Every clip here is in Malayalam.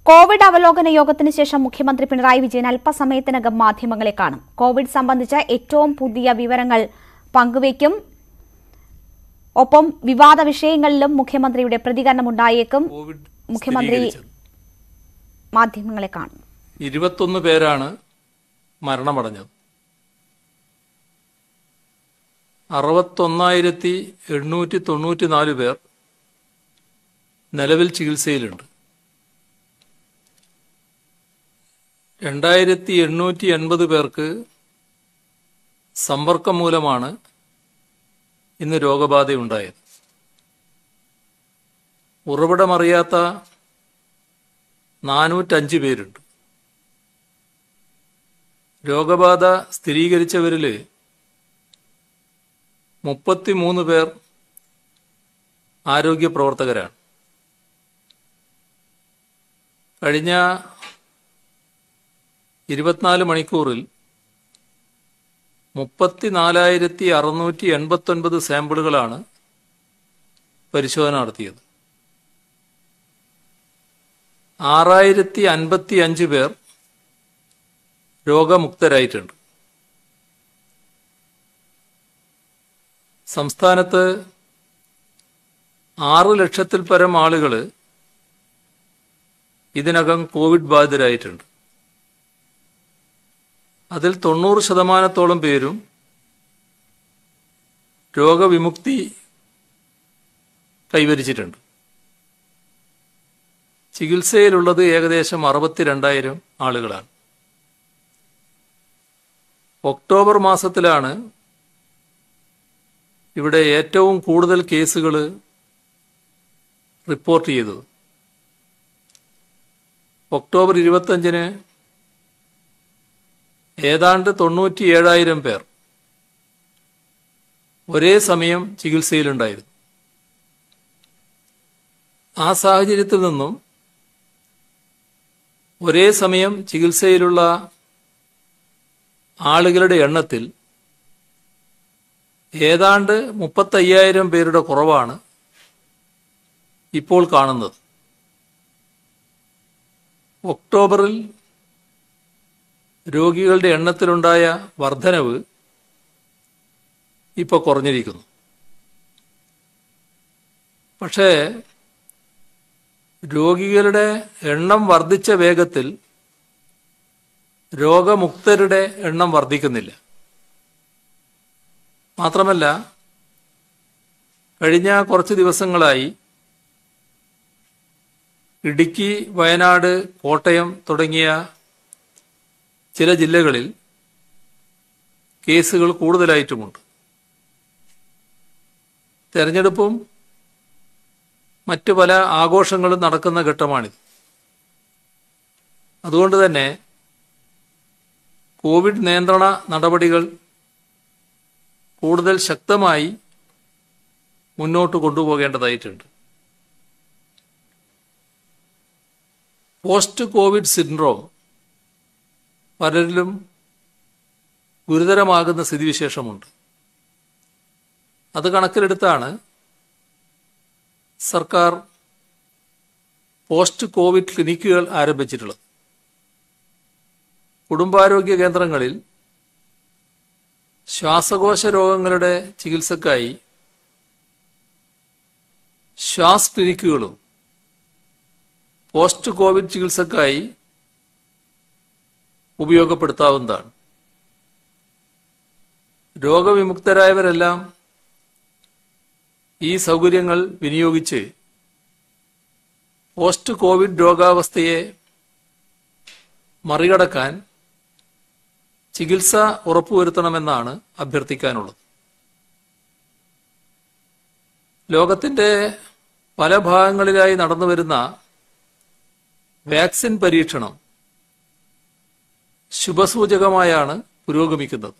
കോവിഡ് അവലോകന യോഗത്തിന് ശേഷം മുഖ്യമന്ത്രി പിണറായി വിജയൻ അല്പസമയത്തിനകം മാധ്യമങ്ങളെ കാണും കോവിഡ് സംബന്ധിച്ച ഏറ്റവും പുതിയ വിവരങ്ങൾ പങ്കുവയ്ക്കും ഒപ്പം വിവാദ വിഷയങ്ങളിലും മുഖ്യമന്ത്രിയുടെ പ്രതികരണമുണ്ടായേക്കും കോവിഡ് മുഖ്യമന്ത്രി സ്ഥിരീകരിച്ചത്. മാധ്യമങ്ങളെ കാണും ഇരുപത്തൊന്ന് പേരാണ് മരണമടഞ്ഞത് അറുപത്തൊന്നായിരത്തി എണ്ണൂറ്റി തൊണ്ണൂറ്റി നാല് പേർ നിലവിൽ ചികിത്സയിലുണ്ട് രണ്ടായിരത്തി എണ്ണൂറ്റി എൺപത് പേർക്ക് സമ്പർക്കം മൂലമാണ് ഇന്ന് രോഗബാധയുണ്ടായത് ഉറവിടമറിയാത്ത നാനൂറ്റഞ്ച് പേരുണ്ട് രോഗബാധ സ്ഥിരീകരിച്ചവരിൽ മുപ്പത്തിമൂന്ന് പേർ ആരോഗ്യ പ്രവർത്തകരാണ് കഴിഞ്ഞ ഇരുപത്തിനാല് മണിക്കൂറിൽ മുപ്പത്തിനാലായിരത്തി അറുന്നൂറ്റി എൺപത്തൊൻപത് സാമ്പിളുകളാണ് പരിശോധന നടത്തിയത് ആറായിരത്തി അൻപത്തി അഞ്ച് പേർ രോഗമുക്തരായിട്ടുണ്ട് സംസ്ഥാനത്ത് ആറ് ലക്ഷത്തിൽ പരം ആളുകൾ ഇതിനകം കോവിഡ് ബാധിതരായിട്ടുണ്ട് അതിൽ തൊണ്ണൂറ് ശതമാനത്തോളം പേരും രോഗവിമുക്തി കൈവരിച്ചിട്ടുണ്ട് ചികിത്സയിലുള്ളത് ഏകദേശം അറുപത്തിരണ്ടായിരം ആളുകളാണ് ഒക്ടോബർ മാസത്തിലാണ് ഇവിടെ ഏറ്റവും കൂടുതൽ കേസുകൾ റിപ്പോർട്ട് ചെയ്തത് ഒക്ടോബർ ഇരുപത്തഞ്ചിന് ഏതാണ്ട് തൊണ്ണൂറ്റി ഏഴായിരം പേർ ഒരേ സമയം ചികിത്സയിലുണ്ടായിരുന്നു ആ സാഹചര്യത്തിൽ നിന്നും ഒരേ സമയം ചികിത്സയിലുള്ള ആളുകളുടെ എണ്ണത്തിൽ ഏതാണ്ട് മുപ്പത്തയ്യായിരം പേരുടെ കുറവാണ് ഇപ്പോൾ കാണുന്നത് ഒക്ടോബറിൽ രോഗികളുടെ എണ്ണത്തിലുണ്ടായ വർധനവ് ഇപ്പോൾ കുറഞ്ഞിരിക്കുന്നു പക്ഷേ രോഗികളുടെ എണ്ണം വർദ്ധിച്ച വേഗത്തിൽ രോഗമുക്തരുടെ എണ്ണം വർദ്ധിക്കുന്നില്ല മാത്രമല്ല കഴിഞ്ഞ കുറച്ച് ദിവസങ്ങളായി ഇടുക്കി വയനാട് കോട്ടയം തുടങ്ങിയ ചില ജില്ലകളിൽ കേസുകൾ കൂടുതലായിട്ടുമുണ്ട് തെരഞ്ഞെടുപ്പും മറ്റു പല ആഘോഷങ്ങളും നടക്കുന്ന ഘട്ടമാണിത് അതുകൊണ്ട് തന്നെ കോവിഡ് നിയന്ത്രണ നടപടികൾ കൂടുതൽ ശക്തമായി മുന്നോട്ട് കൊണ്ടുപോകേണ്ടതായിട്ടുണ്ട് പോസ്റ്റ് കോവിഡ് സിൻഡ്രോം പലരിലും ഗുരുതരമാകുന്ന സ്ഥിതിവിശേഷമുണ്ട് അത് കണക്കിലെടുത്താണ് സർക്കാർ പോസ്റ്റ് കോവിഡ് ക്ലിനിക്കുകൾ ആരംഭിച്ചിട്ടുള്ളത് കുടുംബാരോഗ്യ കേന്ദ്രങ്ങളിൽ ശ്വാസകോശ രോഗങ്ങളുടെ ചികിത്സക്കായി ശ്വാസ് ക്ലിനിക്കുകളും പോസ്റ്റ് കോവിഡ് ചികിത്സക്കായി ഉപയോഗപ്പെടുത്താവുന്നതാണ് രോഗവിമുക്തരായവരെല്ലാം ഈ സൗകര്യങ്ങൾ വിനിയോഗിച്ച് പോസ്റ്റ് കോവിഡ് രോഗാവസ്ഥയെ മറികടക്കാൻ ചികിത്സ ഉറപ്പുവരുത്തണമെന്നാണ് അഭ്യർത്ഥിക്കാനുള്ളത് ലോകത്തിന്റെ പല ഭാഗങ്ങളിലായി നടന്നുവരുന്ന വാക്സിൻ പരീക്ഷണം ശുഭസൂചകമായാണ് പുരോഗമിക്കുന്നത്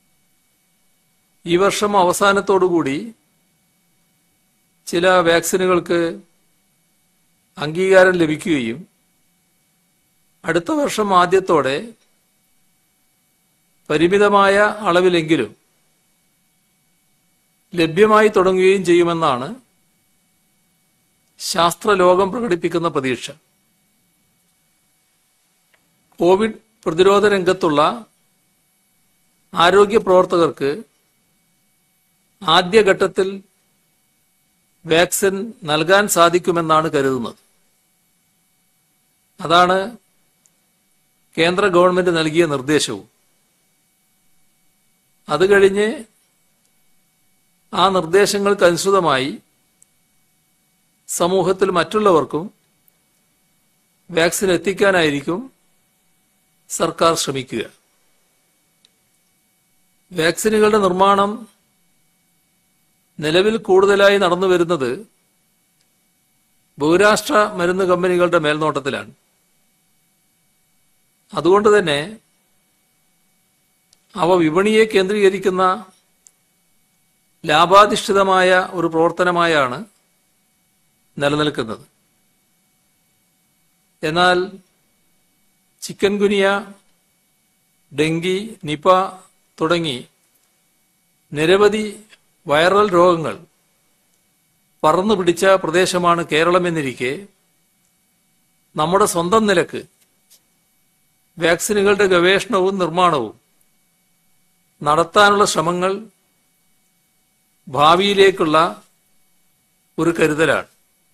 ഈ വർഷം അവസാനത്തോടുകൂടി ചില വാക്സിനുകൾക്ക് അംഗീകാരം ലഭിക്കുകയും അടുത്ത വർഷം ആദ്യത്തോടെ പരിമിതമായ അളവിലെങ്കിലും ലഭ്യമായി തുടങ്ങുകയും ചെയ്യുമെന്നാണ് ശാസ്ത്രലോകം പ്രകടിപ്പിക്കുന്ന പ്രതീക്ഷ കോവിഡ് പ്രതിരോധ രംഗത്തുള്ള ആരോഗ്യ പ്രവർത്തകർക്ക് ആദ്യഘട്ടത്തിൽ വാക്സിൻ നൽകാൻ സാധിക്കുമെന്നാണ് കരുതുന്നത് അതാണ് കേന്ദ്ര ഗവൺമെന്റ് നൽകിയ നിർദ്ദേശവും അത് കഴിഞ്ഞ് ആ നിർദ്ദേശങ്ങൾക്കനുസൃതമായി സമൂഹത്തിൽ മറ്റുള്ളവർക്കും വാക്സിൻ എത്തിക്കാനായിരിക്കും സർക്കാർ ശ്രമിക്കുക വാക്സിനുകളുടെ നിർമ്മാണം നിലവിൽ കൂടുതലായി നടന്നു വരുന്നത് ബഹുരാഷ്ട്ര മരുന്ന് കമ്പനികളുടെ മേൽനോട്ടത്തിലാണ് അതുകൊണ്ട് തന്നെ അവ വിപണിയെ കേന്ദ്രീകരിക്കുന്ന ലാഭാധിഷ്ഠിതമായ ഒരു പ്രവർത്തനമായാണ് നിലനിൽക്കുന്നത് എന്നാൽ ചിക്കൻ ഗുനിയ ഡെങ്കി നിപ തുടങ്ങി നിരവധി വൈറൽ രോഗങ്ങൾ പറന്നു പിടിച്ച പ്രദേശമാണ് കേരളം എന്നിരിക്കെ നമ്മുടെ സ്വന്തം നിലക്ക് വാക്സിനുകളുടെ ഗവേഷണവും നിർമ്മാണവും നടത്താനുള്ള ശ്രമങ്ങൾ ഭാവിയിലേക്കുള്ള ഒരു കരുതലാണ്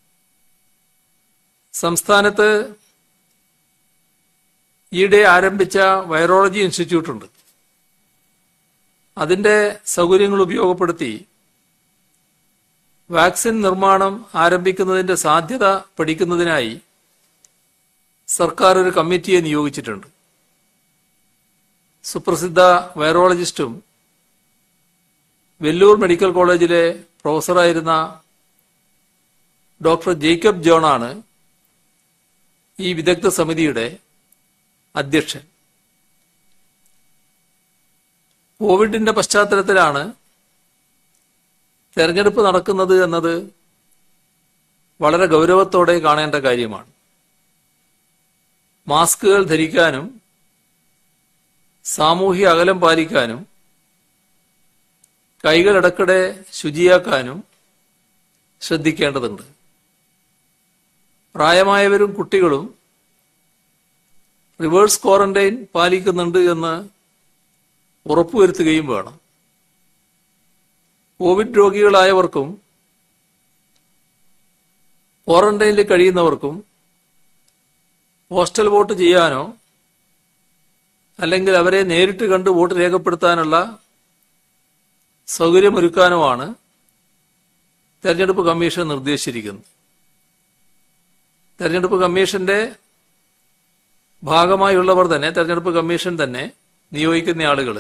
സംസ്ഥാനത്ത് ഈയിടെ ആരംഭിച്ച വൈറോളജി ഇൻസ്റ്റിറ്റ്യൂട്ട് ഉണ്ട് അതിന്റെ സൗകര്യങ്ങൾ ഉപയോഗപ്പെടുത്തി വാക്സിൻ നിർമ്മാണം ആരംഭിക്കുന്നതിന്റെ സാധ്യത പഠിക്കുന്നതിനായി സർക്കാർ ഒരു കമ്മിറ്റിയെ നിയോഗിച്ചിട്ടുണ്ട് സുപ്രസിദ്ധ വൈറോളജിസ്റ്റും വെല്ലൂർ മെഡിക്കൽ കോളേജിലെ പ്രൊഫസറായിരുന്ന ഡോക്ടർ ജേക്കബ് ജോണാണ് ഈ വിദഗ്ധ സമിതിയുടെ അധ്യക്ഷൻ കോവിഡിന്റെ പശ്ചാത്തലത്തിലാണ് തെരഞ്ഞെടുപ്പ് നടക്കുന്നത് എന്നത് വളരെ ഗൗരവത്തോടെ കാണേണ്ട കാര്യമാണ് മാസ്കുകൾ ധരിക്കാനും സാമൂഹ്യ അകലം പാലിക്കാനും കൈകൾ ഇടയ്ക്കിടെ ശുചിയാക്കാനും ശ്രദ്ധിക്കേണ്ടതുണ്ട് പ്രായമായവരും കുട്ടികളും റിവേഴ്സ് ക്വാറന്റൈൻ പാലിക്കുന്നുണ്ട് എന്ന് ഉറപ്പുവരുത്തുകയും വേണം കോവിഡ് രോഗികളായവർക്കും ക്വാറന്റൈനിൽ കഴിയുന്നവർക്കും പോസ്റ്റൽ വോട്ട് ചെയ്യാനോ അല്ലെങ്കിൽ അവരെ നേരിട്ട് കണ്ട് വോട്ട് രേഖപ്പെടുത്താനുള്ള സൗകര്യമൊരുക്കാനോ ആണ് തെരഞ്ഞെടുപ്പ് കമ്മീഷൻ നിർദ്ദേശിച്ചിരിക്കുന്നത് തെരഞ്ഞെടുപ്പ് കമ്മീഷന്റെ ഭാഗമായുള്ളവർ തന്നെ തെരഞ്ഞെടുപ്പ് കമ്മീഷൻ തന്നെ നിയോഗിക്കുന്ന ആളുകൾ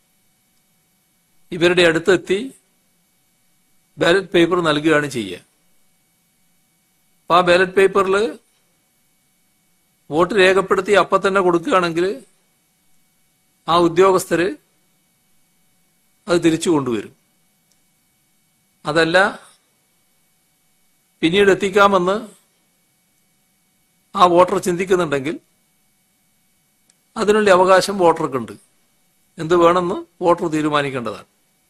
ഇവരുടെ അടുത്തെത്തി ബാലറ്റ് പേപ്പർ നൽകുകയാണ് ചെയ്യുക അപ്പോൾ ആ ബാലറ്റ് പേപ്പറിൽ വോട്ട് രേഖപ്പെടുത്തി അപ്പം തന്നെ കൊടുക്കുകയാണെങ്കിൽ ആ ഉദ്യോഗസ്ഥര് അത് തിരിച്ചു കൊണ്ടുവരും അതല്ല പിന്നീട് എത്തിക്കാമെന്ന് ആ വോട്ടർ ചിന്തിക്കുന്നുണ്ടെങ്കിൽ അതിനുള്ള അവകാശം വോട്ടർക്കുണ്ട് എന്ത് വേണമെന്ന് വോട്ടർ തീരുമാനിക്കേണ്ടതാണ്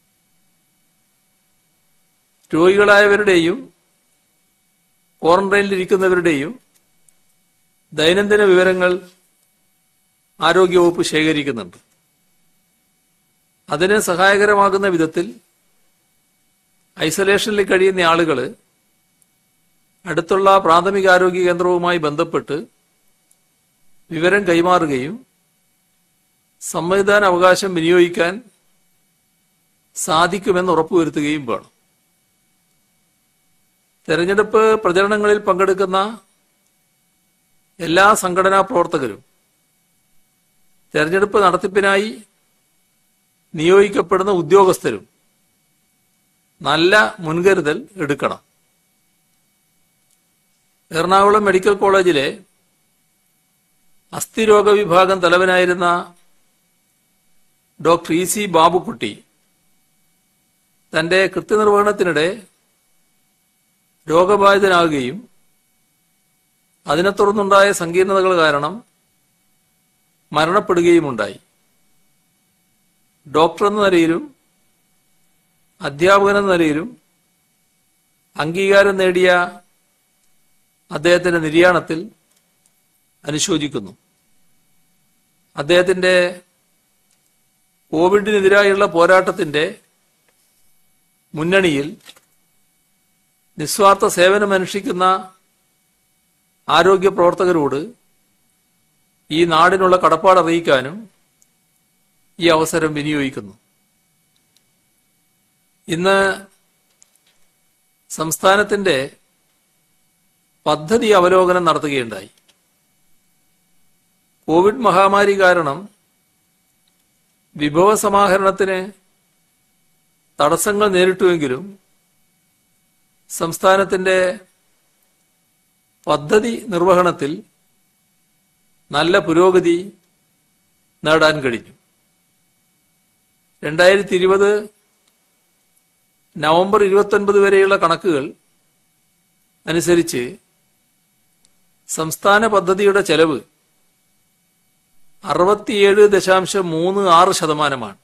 രോഗികളായവരുടെയും ക്വാറന്റൈനിലിരിക്കുന്നവരുടെയും ദൈനംദിന വിവരങ്ങൾ ആരോഗ്യവകുപ്പ് ശേഖരിക്കുന്നുണ്ട് അതിന് സഹായകരമാകുന്ന വിധത്തിൽ ഐസൊലേഷനിൽ കഴിയുന്ന ആളുകൾ അടുത്തുള്ള പ്രാഥമികാരോഗ്യ കേന്ദ്രവുമായി ബന്ധപ്പെട്ട് വിവരം കൈമാറുകയും സമ്മതിദാന അവകാശം വിനിയോഗിക്കാൻ സാധിക്കുമെന്ന് ഉറപ്പുവരുത്തുകയും വേണം തെരഞ്ഞെടുപ്പ് പ്രചരണങ്ങളിൽ പങ്കെടുക്കുന്ന എല്ലാ സംഘടനാ പ്രവർത്തകരും തെരഞ്ഞെടുപ്പ് നടത്തിപ്പിനായി നിയോഗിക്കപ്പെടുന്ന ഉദ്യോഗസ്ഥരും നല്ല മുൻകരുതൽ എടുക്കണം എറണാകുളം മെഡിക്കൽ കോളേജിലെ അസ്ഥിരോഗ വിഭാഗം തലവനായിരുന്ന ഡോക്ടർ ഇ സി ബാബുക്കുട്ടി തന്റെ കൃത്യനിർവഹണത്തിനിടെ രോഗബാധിതനാകുകയും അതിനെ തുടർന്നുണ്ടായ സങ്കീർണതകൾ കാരണം മരണപ്പെടുകയുമുണ്ടായി ഡോക്ടർ എന്ന നിലയിലും അധ്യാപകൻ എന്ന നിലയിലും അംഗീകാരം നേടിയ അദ്ദേഹത്തിന്റെ നിര്യാണത്തിൽ അനുശോചിക്കുന്നു അദ്ദേഹത്തിന്റെ കോവിഡിനെതിരായുള്ള പോരാട്ടത്തിന്റെ മുന്നണിയിൽ നിസ്വാർത്ഥ സേവനമനുഷ്ഠിക്കുന്ന ആരോഗ്യ പ്രവർത്തകരോട് ഈ നാടിനുള്ള കടപ്പാട് അറിയിക്കാനും ഈ അവസരം വിനിയോഗിക്കുന്നു ഇന്ന് സംസ്ഥാനത്തിന്റെ പദ്ധതി അവലോകനം നടത്തുകയുണ്ടായി കോവിഡ് മഹാമാരി കാരണം വിഭവ സമാഹരണത്തിന് തടസ്സങ്ങൾ നേരിട്ടുവെങ്കിലും സംസ്ഥാനത്തിന്റെ പദ്ധതി നിർവഹണത്തിൽ നല്ല പുരോഗതി നേടാൻ കഴിഞ്ഞു രണ്ടായിരത്തി ഇരുപത് നവംബർ ഇരുപത്തൊൻപത് വരെയുള്ള കണക്കുകൾ അനുസരിച്ച് സംസ്ഥാന പദ്ധതിയുടെ ചെലവ് അറുപത്തിയേഴ് ദശാംശം മൂന്ന് ആറ് ശതമാനമാണ്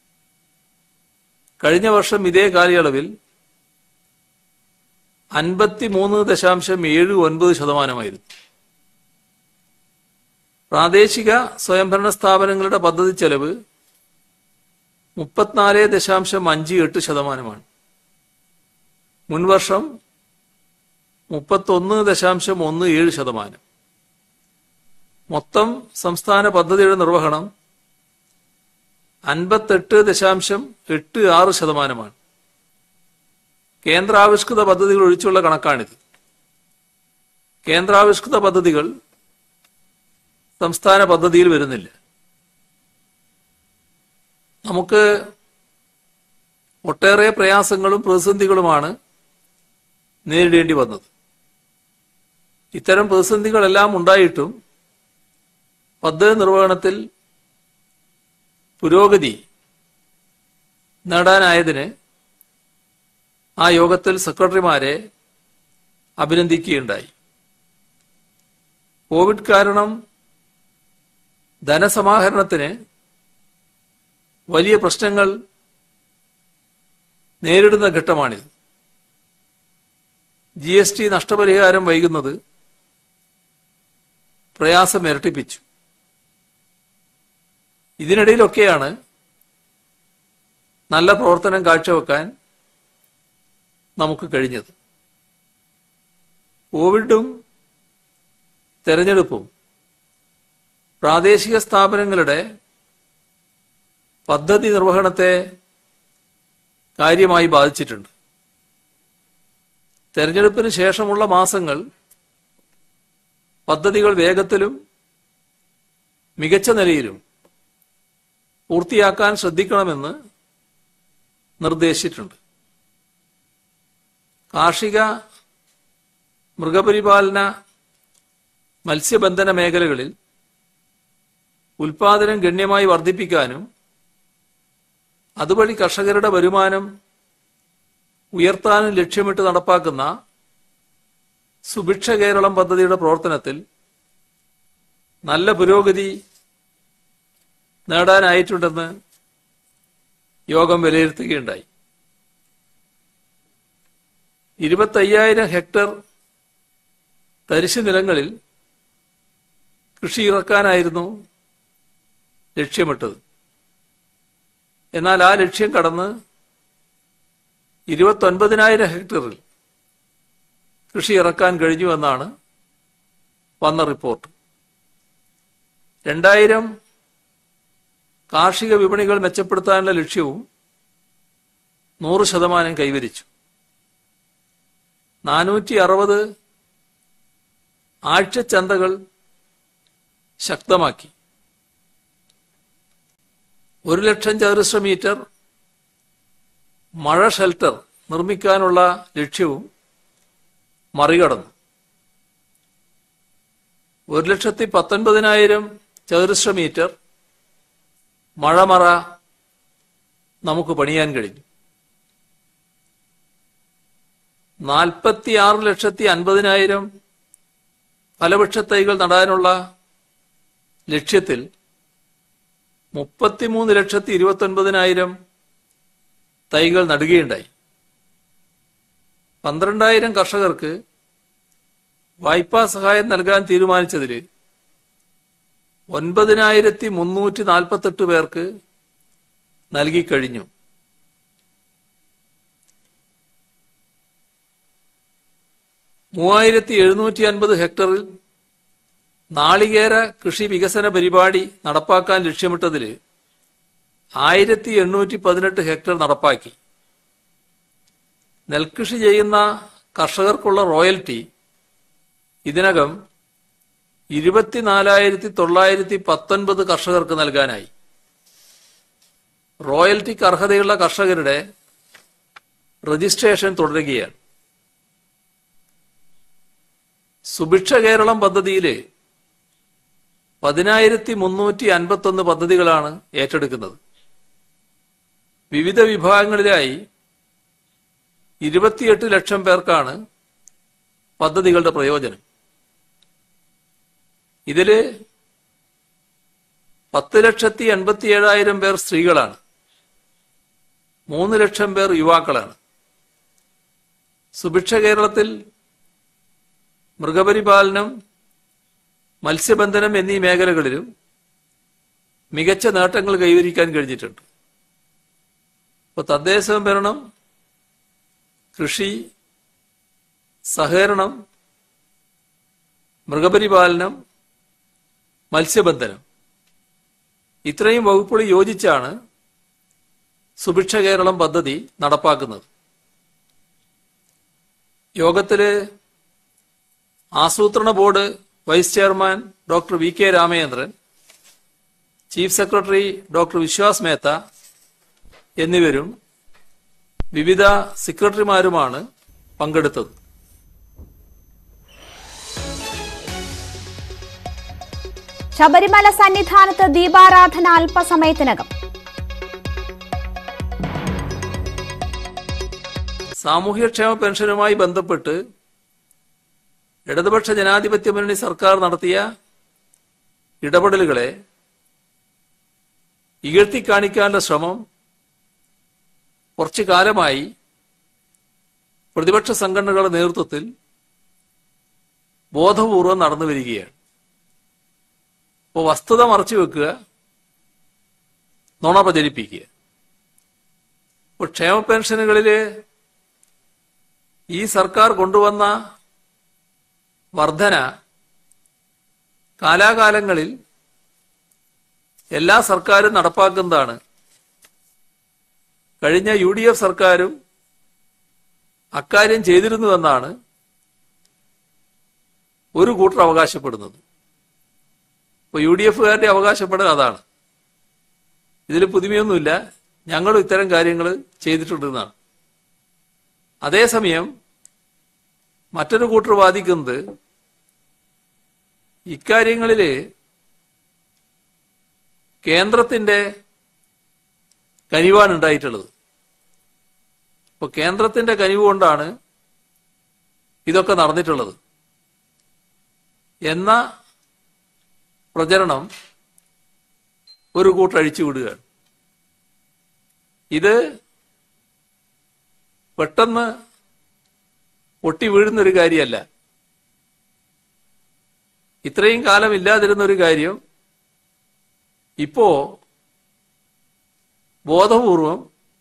കഴിഞ്ഞ വർഷം ഇതേ കാലയളവിൽ അൻപത്തി മൂന്ന് ദശാംശം ഏഴ് ഒൻപത് ശതമാനമായിരുന്നു പ്രാദേശിക സ്വയംഭരണ സ്ഥാപനങ്ങളുടെ പദ്ധതി ചെലവ് മുപ്പത്തിനാല് ദശാംശം അഞ്ച് എട്ട് ശതമാനമാണ് മുൻവർഷം മുപ്പത്തൊന്ന് ദശാംശം ഒന്ന് ഏഴ് ശതമാനം മൊത്തം സംസ്ഥാന പദ്ധതിയുടെ നിർവഹണം അൻപത്തെട്ട് ദശാംശം എട്ട് ആറ് ശതമാനമാണ് കേന്ദ്രാവിഷ്കൃത പദ്ധതികൾ ഒഴിച്ചുള്ള കണക്കാണിത് കേന്ദ്രാവിഷ്കൃത പദ്ധതികൾ സംസ്ഥാന പദ്ധതിയിൽ വരുന്നില്ല നമുക്ക് ഒട്ടേറെ പ്രയാസങ്ങളും പ്രതിസന്ധികളുമാണ് നേരിടേണ്ടി വന്നത് ഇത്തരം പ്രതിസന്ധികളെല്ലാം ഉണ്ടായിട്ടും പദ്ധതി നിർവഹണത്തിൽ പുരോഗതി നേടാനായതിന് ആ യോഗത്തിൽ സെക്രട്ടറിമാരെ അഭിനന്ദിക്കുകയുണ്ടായി കോവിഡ് കാരണം ധനസമാഹരണത്തിന് വലിയ പ്രശ്നങ്ങൾ നേരിടുന്ന ഘട്ടമാണിത് ജി എസ് ടി നഷ്ടപരിഹാരം വൈകുന്നത് പ്രയാസം ഇരട്ടിപ്പിച്ചു ഇതിനിടയിലൊക്കെയാണ് നല്ല പ്രവർത്തനം കാഴ്ചവെക്കാൻ നമുക്ക് കഴിഞ്ഞത് കോവിഡും തെരഞ്ഞെടുപ്പും പ്രാദേശിക സ്ഥാപനങ്ങളുടെ പദ്ധതി നിർവഹണത്തെ കാര്യമായി ബാധിച്ചിട്ടുണ്ട് തെരഞ്ഞെടുപ്പിന് ശേഷമുള്ള മാസങ്ങൾ പദ്ധതികൾ വേഗത്തിലും മികച്ച നിലയിലും പൂർത്തിയാക്കാൻ ശ്രദ്ധിക്കണമെന്ന് നിർദ്ദേശിച്ചിട്ടുണ്ട് കാർഷിക മൃഗപരിപാലന മത്സ്യബന്ധന മേഖലകളിൽ ഉൽപാദനം ഗണ്യമായി വർദ്ധിപ്പിക്കാനും അതുവഴി കർഷകരുടെ വരുമാനം ഉയർത്താനും ലക്ഷ്യമിട്ട് നടപ്പാക്കുന്ന സുഭിക്ഷ കേരളം പദ്ധതിയുടെ പ്രവർത്തനത്തിൽ നല്ല പുരോഗതി നേടാനായിട്ടുണ്ടെന്ന് യോഗം വിലയിരുത്തുകയുണ്ടായി ഇരുപത്തയ്യായിരം ഹെക്ടർ തരിശു നിലങ്ങളിൽ കൃഷി ഇറക്കാനായിരുന്നു ലക്ഷ്യമിട്ടത് എന്നാൽ ആ ലക്ഷ്യം കടന്ന് ഇരുപത്തൊൻപതിനായിരം ഹെക്ടറിൽ കൃഷി ഇറക്കാൻ കഴിഞ്ഞുവെന്നാണ് വന്ന റിപ്പോർട്ട് രണ്ടായിരം കാർഷിക വിപണികൾ മെച്ചപ്പെടുത്താനുള്ള ലക്ഷ്യവും നൂറ് ശതമാനം കൈവരിച്ചു നാനൂറ്റി അറുപത് ആഴ്ചച്ചന്തകൾ ശക്തമാക്കി ഒരു ലക്ഷം ചതുരശ്ര മീറ്റർ മഴ ഷെൽട്ടർ നിർമ്മിക്കാനുള്ള ലക്ഷ്യവും മറികടന്നു ഒരു ലക്ഷത്തി പത്തൊൻപതിനായിരം ചതുരശ്ര മീറ്റർ മഴമറ നമുക്ക് പണിയാൻ കഴിഞ്ഞു നാൽപ്പത്തി ആറ് ലക്ഷത്തി അൻപതിനായിരം ഫലവൃക്ഷ തൈകൾ നടാനുള്ള ലക്ഷ്യത്തിൽ മുപ്പത്തിമൂന്ന് ലക്ഷത്തി ഇരുപത്തൊൻപതിനായിരം തൈകൾ നടുകയുണ്ടായി പന്ത്രണ്ടായിരം കർഷകർക്ക് വായ്പാ സഹായം നൽകാൻ തീരുമാനിച്ചതിൽ ഒൻപതിനായിരത്തി മുന്നൂറ്റി നാൽപ്പത്തെട്ട് പേർക്ക് നൽകിക്കഴിഞ്ഞു മൂവായിരത്തി എഴുന്നൂറ്റി അൻപത് ഹെക്ടറിൽ നാളികേര കൃഷി വികസന പരിപാടി നടപ്പാക്കാൻ ലക്ഷ്യമിട്ടതിൽ ആയിരത്തി എണ്ണൂറ്റി പതിനെട്ട് ഹെക്ടർ നടപ്പാക്കി നെൽകൃഷി ചെയ്യുന്ന കർഷകർക്കുള്ള റോയൽറ്റി ഇതിനകം ഇരുപത്തിനാലായിരത്തി തൊള്ളായിരത്തി പത്തൊൻപത് കർഷകർക്ക് നൽകാനായി റോയൽറ്റിക്ക് അർഹതയുള്ള കർഷകരുടെ രജിസ്ട്രേഷൻ തുടരുകയാണ് സുഭിക്ഷ കേരളം പദ്ധതിയില് പതിനായിരത്തി മുന്നൂറ്റി അൻപത്തൊന്ന് പദ്ധതികളാണ് ഏറ്റെടുക്കുന്നത് വിവിധ വിഭാഗങ്ങളിലായി ഇരുപത്തിയെട്ട് ലക്ഷം പേർക്കാണ് പദ്ധതികളുടെ പ്രയോജനം ഇതില് പത്ത് ലക്ഷത്തി എൺപത്തി ഏഴായിരം പേർ സ്ത്രീകളാണ് മൂന്ന് ലക്ഷം പേർ യുവാക്കളാണ് സുഭിക്ഷ കേരളത്തിൽ മൃഗപരിപാലനം മത്സ്യബന്ധനം എന്നീ മേഖലകളിലും മികച്ച നേട്ടങ്ങൾ കൈവരിക്കാൻ കഴിഞ്ഞിട്ടുണ്ട് ഇപ്പൊ തദ്ദേശ സംഭരണം കൃഷി സഹകരണം മൃഗപരിപാലനം മത്സ്യബന്ധനം ഇത്രയും വകുപ്പുകൾ യോജിച്ചാണ് സുഭിക്ഷ കേരളം പദ്ധതി നടപ്പാക്കുന്നത് യോഗത്തില് ആസൂത്രണ board vice chairman doctor V K Ramachandran chief secretary doctor Vishwas Mehta എന്നിവരും വിവിധ സെക്രട്ടറിമാരുമാണ് പങ്കെടുത്തത് ശബരിമല സന്നിധാനത്ത് ദീപാരാധന അല്പസമയത്തിനകം സാമൂഹ്യക്ഷേമ പെൻഷനുമായി ബന്ധപ്പെട്ട് ഇടതുപക്ഷ ജനാധിപത്യ മുന്നണി സർക്കാർ നടത്തിയ ഇടപെടലുകളെ ഇകഴ്ത്തി കാണിക്കാനുള്ള ശ്രമം കുറച്ചു കാലമായി പ്രതിപക്ഷ സംഘടനകളുടെ നേതൃത്വത്തിൽ ബോധപൂർവം നടന്നു വരികയാണ് അപ്പോൾ വസ്തുത മറച്ചു വെക്കുക നുണ പ്രചരിപ്പിക്കുക ഇപ്പോൾ ക്ഷേമ പെൻഷനുകളില് ഈ സർക്കാർ കൊണ്ടുവന്ന വർധന കാലാകാലങ്ങളിൽ എല്ലാ സർക്കാരും നടപ്പാക്കുന്നതാണ് കഴിഞ്ഞ യു ഡി എഫ് സർക്കാരും അക്കാര്യം ചെയ്തിരുന്നുവെന്നാണ് ഒരു കൂട്ടർ അവകാശപ്പെടുന്നത് ഇപ്പൊ യു ഡി എഫുകാരുടെ അവകാശപ്പെടൽ അതാണ് ഇതിൽ പുതുമയൊന്നുമില്ല ഞങ്ങളും ഇത്തരം കാര്യങ്ങൾ ചെയ്തിട്ടുണ്ടെന്നാണ് അതേസമയം മറ്റൊരു കൂട്ടർ വാദിക്കുന്നത് ഇക്കാര്യങ്ങളില് കേന്ദ്രത്തിന്റെ കനിവാണ് ഉണ്ടായിട്ടുള്ളത് ഇപ്പൊ കേന്ദ്രത്തിന്റെ കനിവ് കൊണ്ടാണ് ഇതൊക്കെ നടന്നിട്ടുള്ളത് എന്ന പ്രചരണം ഒരു കൂട്ടർ അഴിച്ചുവിടുകയാണ് ഇത് പെട്ടെന്ന് പൊട്ടി വീഴുന്ന ഒരു കാര്യമല്ല ഇത്രയും കാലം ഇല്ലാതിരുന്ന ഒരു കാര്യം ഇപ്പോ ബോധപൂർവം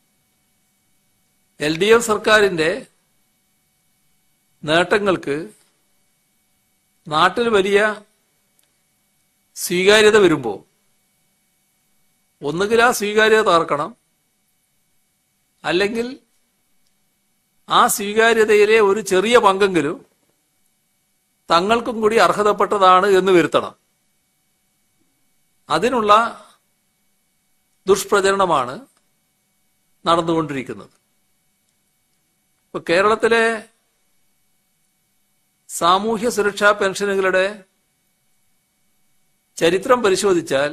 എൽ ഡി എഫ് സർക്കാരിന്റെ നേട്ടങ്ങൾക്ക് നാട്ടിൽ വലിയ സ്വീകാര്യത വരുമ്പോൾ ഒന്നുകിൽ ആ സ്വീകാര്യത തകർക്കണം അല്ലെങ്കിൽ ആ സ്വീകാര്യതയിലെ ഒരു ചെറിയ പങ്കെങ്കിലും തങ്ങൾക്കും കൂടി അർഹതപ്പെട്ടതാണ് എന്ന് വരുത്തണം അതിനുള്ള ദുഷ്പ്രചരണമാണ് നടന്നുകൊണ്ടിരിക്കുന്നത് ഇപ്പൊ കേരളത്തിലെ സാമൂഹ്യ സുരക്ഷാ പെൻഷനുകളുടെ ചരിത്രം പരിശോധിച്ചാൽ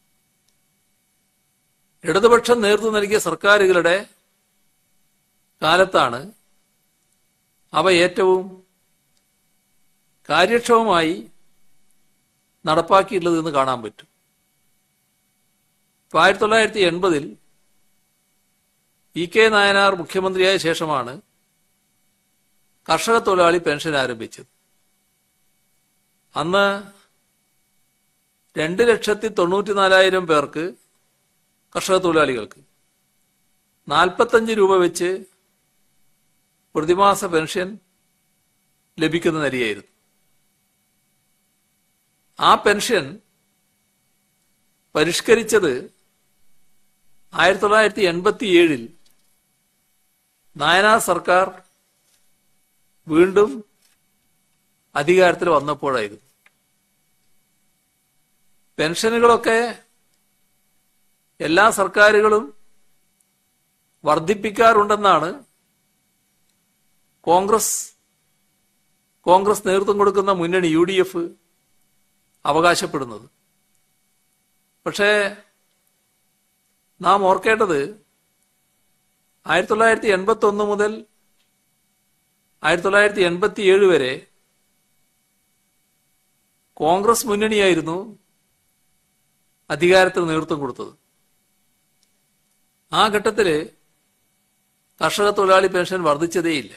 ഇടതുപക്ഷം നേതൃത്വം നൽകിയ സർക്കാരുകളുടെ കാലത്താണ് അവ ഏറ്റവും കാര്യക്ഷമമായി നടപ്പാക്കിയിട്ടുള്ളത് എന്ന് കാണാൻ പറ്റും ഇപ്പൊ ആയിരത്തി തൊള്ളായിരത്തി എൺപതിൽ ഇ കെ നായനാർ മുഖ്യമന്ത്രിയായ ശേഷമാണ് കർഷക തൊഴിലാളി പെൻഷൻ ആരംഭിച്ചത് അന്ന് രണ്ട് ലക്ഷത്തി തൊണ്ണൂറ്റി നാലായിരം പേർക്ക് കർഷക തൊഴിലാളികൾക്ക് നാൽപ്പത്തഞ്ച് രൂപ വെച്ച് പ്രതിമാസ പെൻഷൻ ലഭിക്കുന്ന നിലയായിരുന്നു ആ പെൻഷൻ പരിഷ്കരിച്ചത് ആയിരത്തി തൊള്ളായിരത്തി എൺപത്തി ഏഴിൽ നായനാർ സർക്കാർ വീണ്ടും അധികാരത്തിൽ വന്നപ്പോഴായിരുന്നു പെൻഷനുകളൊക്കെ എല്ലാ സർക്കാരുകളും വർദ്ധിപ്പിക്കാറുണ്ടെന്നാണ് കോൺഗ്രസ് കോൺഗ്രസ് നേതൃത്വം കൊടുക്കുന്ന മുന്നണി യു ഡി എഫ് അവകാശപ്പെടുന്നത് പക്ഷേ നാം ഓർക്കേണ്ടത് ആയിരത്തി തൊള്ളായിരത്തി എൺപത്തി ഒന്ന് മുതൽ ആയിരത്തി തൊള്ളായിരത്തി എൺപത്തി ഏഴ് വരെ കോൺഗ്രസ് മുന്നണിയായിരുന്നു അധികാരത്തിന് നേതൃത്വം കൊടുത്തത് ആ ഘട്ടത്തില് കർഷക തൊഴിലാളി പെൻഷൻ വർദ്ധിച്ചതേയില്ല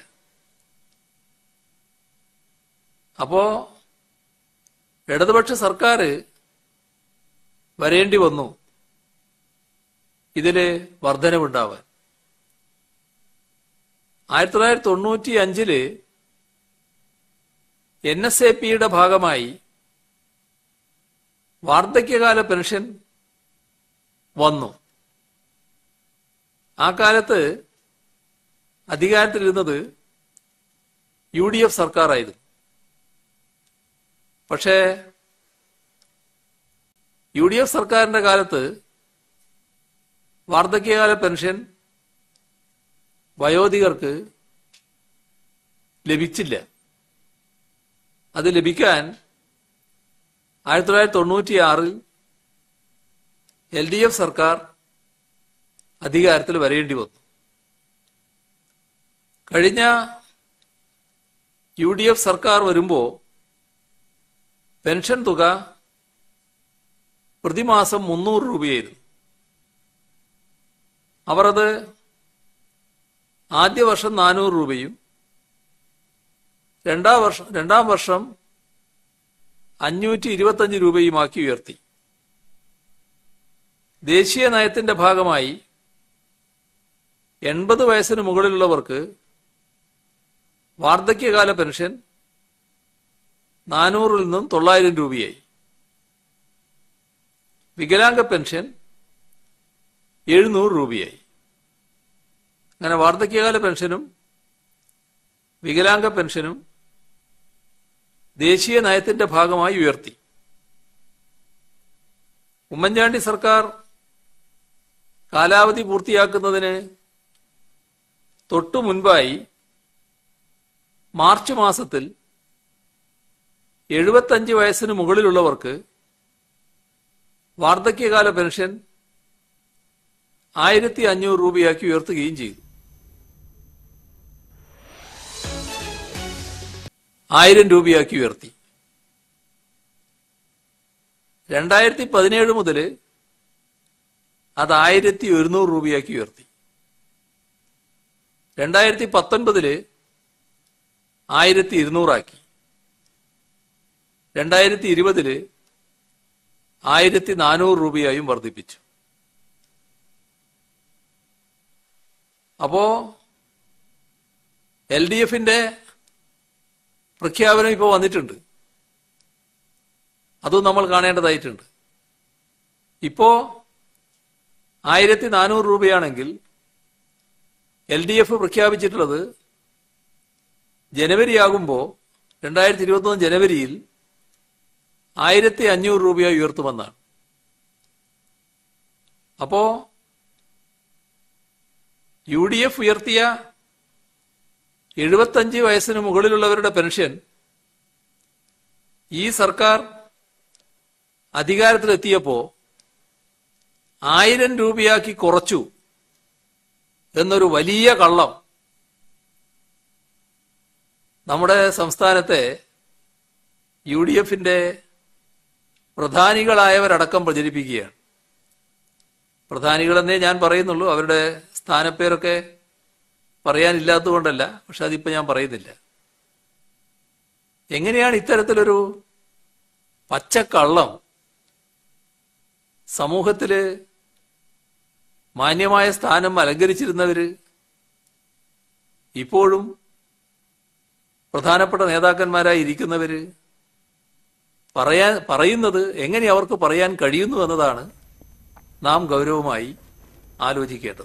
അപ്പോ ഇടതുപക്ഷ സർക്കാർ വരേണ്ടി വന്നു ഇതില് വർധനവുണ്ടാവാൻ ആയിരത്തി തൊള്ളായിരത്തി തൊണ്ണൂറ്റി അഞ്ചില് എൻ എസ് എ പിയുടെ ഭാഗമായി വാർദ്ധക്യകാല പെൻഷൻ വന്നു ആ കാലത്ത് അധികാരത്തിലിരുന്നത് യു ഡി എഫ് സർക്കാരായിരുന്നു പക്ഷേ യു ഡി എഫ് സർക്കാരിന്റെ കാലത്ത് വാർദ്ധക്യകാല പെൻഷൻ വയോധികർക്ക് ലഭിച്ചില്ല അത് ലഭിക്കാൻ ആയിരത്തി തൊള്ളായിരത്തി തൊണ്ണൂറ്റി ആറിൽ എൽ ഡി എഫ് സർക്കാർ അധികാരത്തിൽ വരേണ്ടി വന്നു കഴിഞ്ഞ യു ഡി എഫ് സർക്കാർ വരുമ്പോൾ പെൻഷൻ തുക പ്രതിമാസം മുന്നൂറ് രൂപയായിരുന്നു അവർ അത് ആദ്യ വർഷം നാനൂറ് രൂപയും രണ്ടാം വർഷം രണ്ടാം വർഷം അഞ്ഞൂറ്റി ഇരുപത്തഞ്ച് രൂപയുമാക്കി ഉയർത്തി ദേശീയ നയത്തിന്റെ ഭാഗമായി എൺപത് വയസ്സിന് മുകളിലുള്ളവർക്ക് വാർദ്ധക്യകാല പെൻഷൻ നാനൂറിൽ നിന്നും തൊള്ളായിരം രൂപയായി വികലാംഗ പെൻഷൻ എഴുന്നൂറ് രൂപയായി അങ്ങനെ വാർദ്ധക്യകാല പെൻഷനും വികലാംഗ പെൻഷനും ദേശീയ നയത്തിന്റെ ഭാഗമായി ഉയർത്തി ഉമ്മൻചാണ്ടി സർക്കാർ കാലാവധി പൂർത്തിയാക്കുന്നതിന് തൊട്ടു മുൻപായി മാർച്ച് മാസത്തിൽ എഴുപത്തഞ്ച് വയസ്സിന് മുകളിലുള്ളവർക്ക് വാർദ്ധക്യകാല പെൻഷൻ ആയിരത്തി അഞ്ഞൂറ് രൂപയാക്കി ഉയർത്തുകയും ചെയ്തു ആയിരം രൂപയാക്കി ഉയർത്തി രണ്ടായിരത്തി പതിനേഴ് മുതൽ അത് ആയിരത്തി ഒരുന്നൂറ് രൂപയാക്കി ഉയർത്തി രണ്ടായിരത്തി പത്തൊൻപതില് ആയിരത്തി ഇരുന്നൂറാക്കി രണ്ടായിരത്തി ഇരുപതില് ആയിരത്തി നാനൂറ് രൂപയായും വർദ്ധിപ്പിച്ചു അപ്പോ എൽ ഡി എഫിന്റെ പ്രഖ്യാപനം ഇപ്പോൾ വന്നിട്ടുണ്ട് അതും നമ്മൾ കാണേണ്ടതായിട്ടുണ്ട് ഇപ്പോ ആയിരത്തി നാനൂറ് രൂപയാണെങ്കിൽ എൽ ഡി എഫ് പ്രഖ്യാപിച്ചിട്ടുള്ളത് ജനുവരി ആകുമ്പോൾ രണ്ടായിരത്തി ഇരുപത്തൊന്ന് ജനുവരിയിൽ ആയിരത്തി അഞ്ഞൂറ് രൂപയായി ഉയർത്തുമെന്നാണ് അപ്പോ യു ഡി എഫ് ഉയർത്തിയ എഴുപത്തഞ്ച് വയസ്സിന് മുകളിലുള്ളവരുടെ പെൻഷൻ ഈ സർക്കാർ അധികാരത്തിലെത്തിയപ്പോ ആയിരം രൂപയാക്കി കുറച്ചു എന്നൊരു വലിയ കള്ളം നമ്മുടെ സംസ്ഥാനത്തെ യു ഡി എഫിന്റെ പ്രധാനികളായവരടക്കം പ്രചരിപ്പിക്കുകയാണ് പ്രധാനികളെന്നേ ഞാൻ പറയുന്നുള്ളൂ അവരുടെ സ്ഥാനപ്പേരൊക്കെ പറയാനില്ലാത്തതുകൊണ്ടല്ല പക്ഷെ അതിപ്പോ ഞാൻ പറയുന്നില്ല എങ്ങനെയാണ് ഇത്തരത്തിലൊരു പച്ചക്കള്ളം സമൂഹത്തില് മാന്യമായ സ്ഥാനം അലങ്കരിച്ചിരുന്നവര് ഇപ്പോഴും പ്രധാനപ്പെട്ട നേതാക്കന്മാരായി ഇരിക്കുന്നവര് പറയാൻ പറയുന്നത് എങ്ങനെ അവർക്ക് പറയാൻ കഴിയുന്നു എന്നതാണ് നാം ഗൗരവമായി ആലോചിക്കേണ്ടത്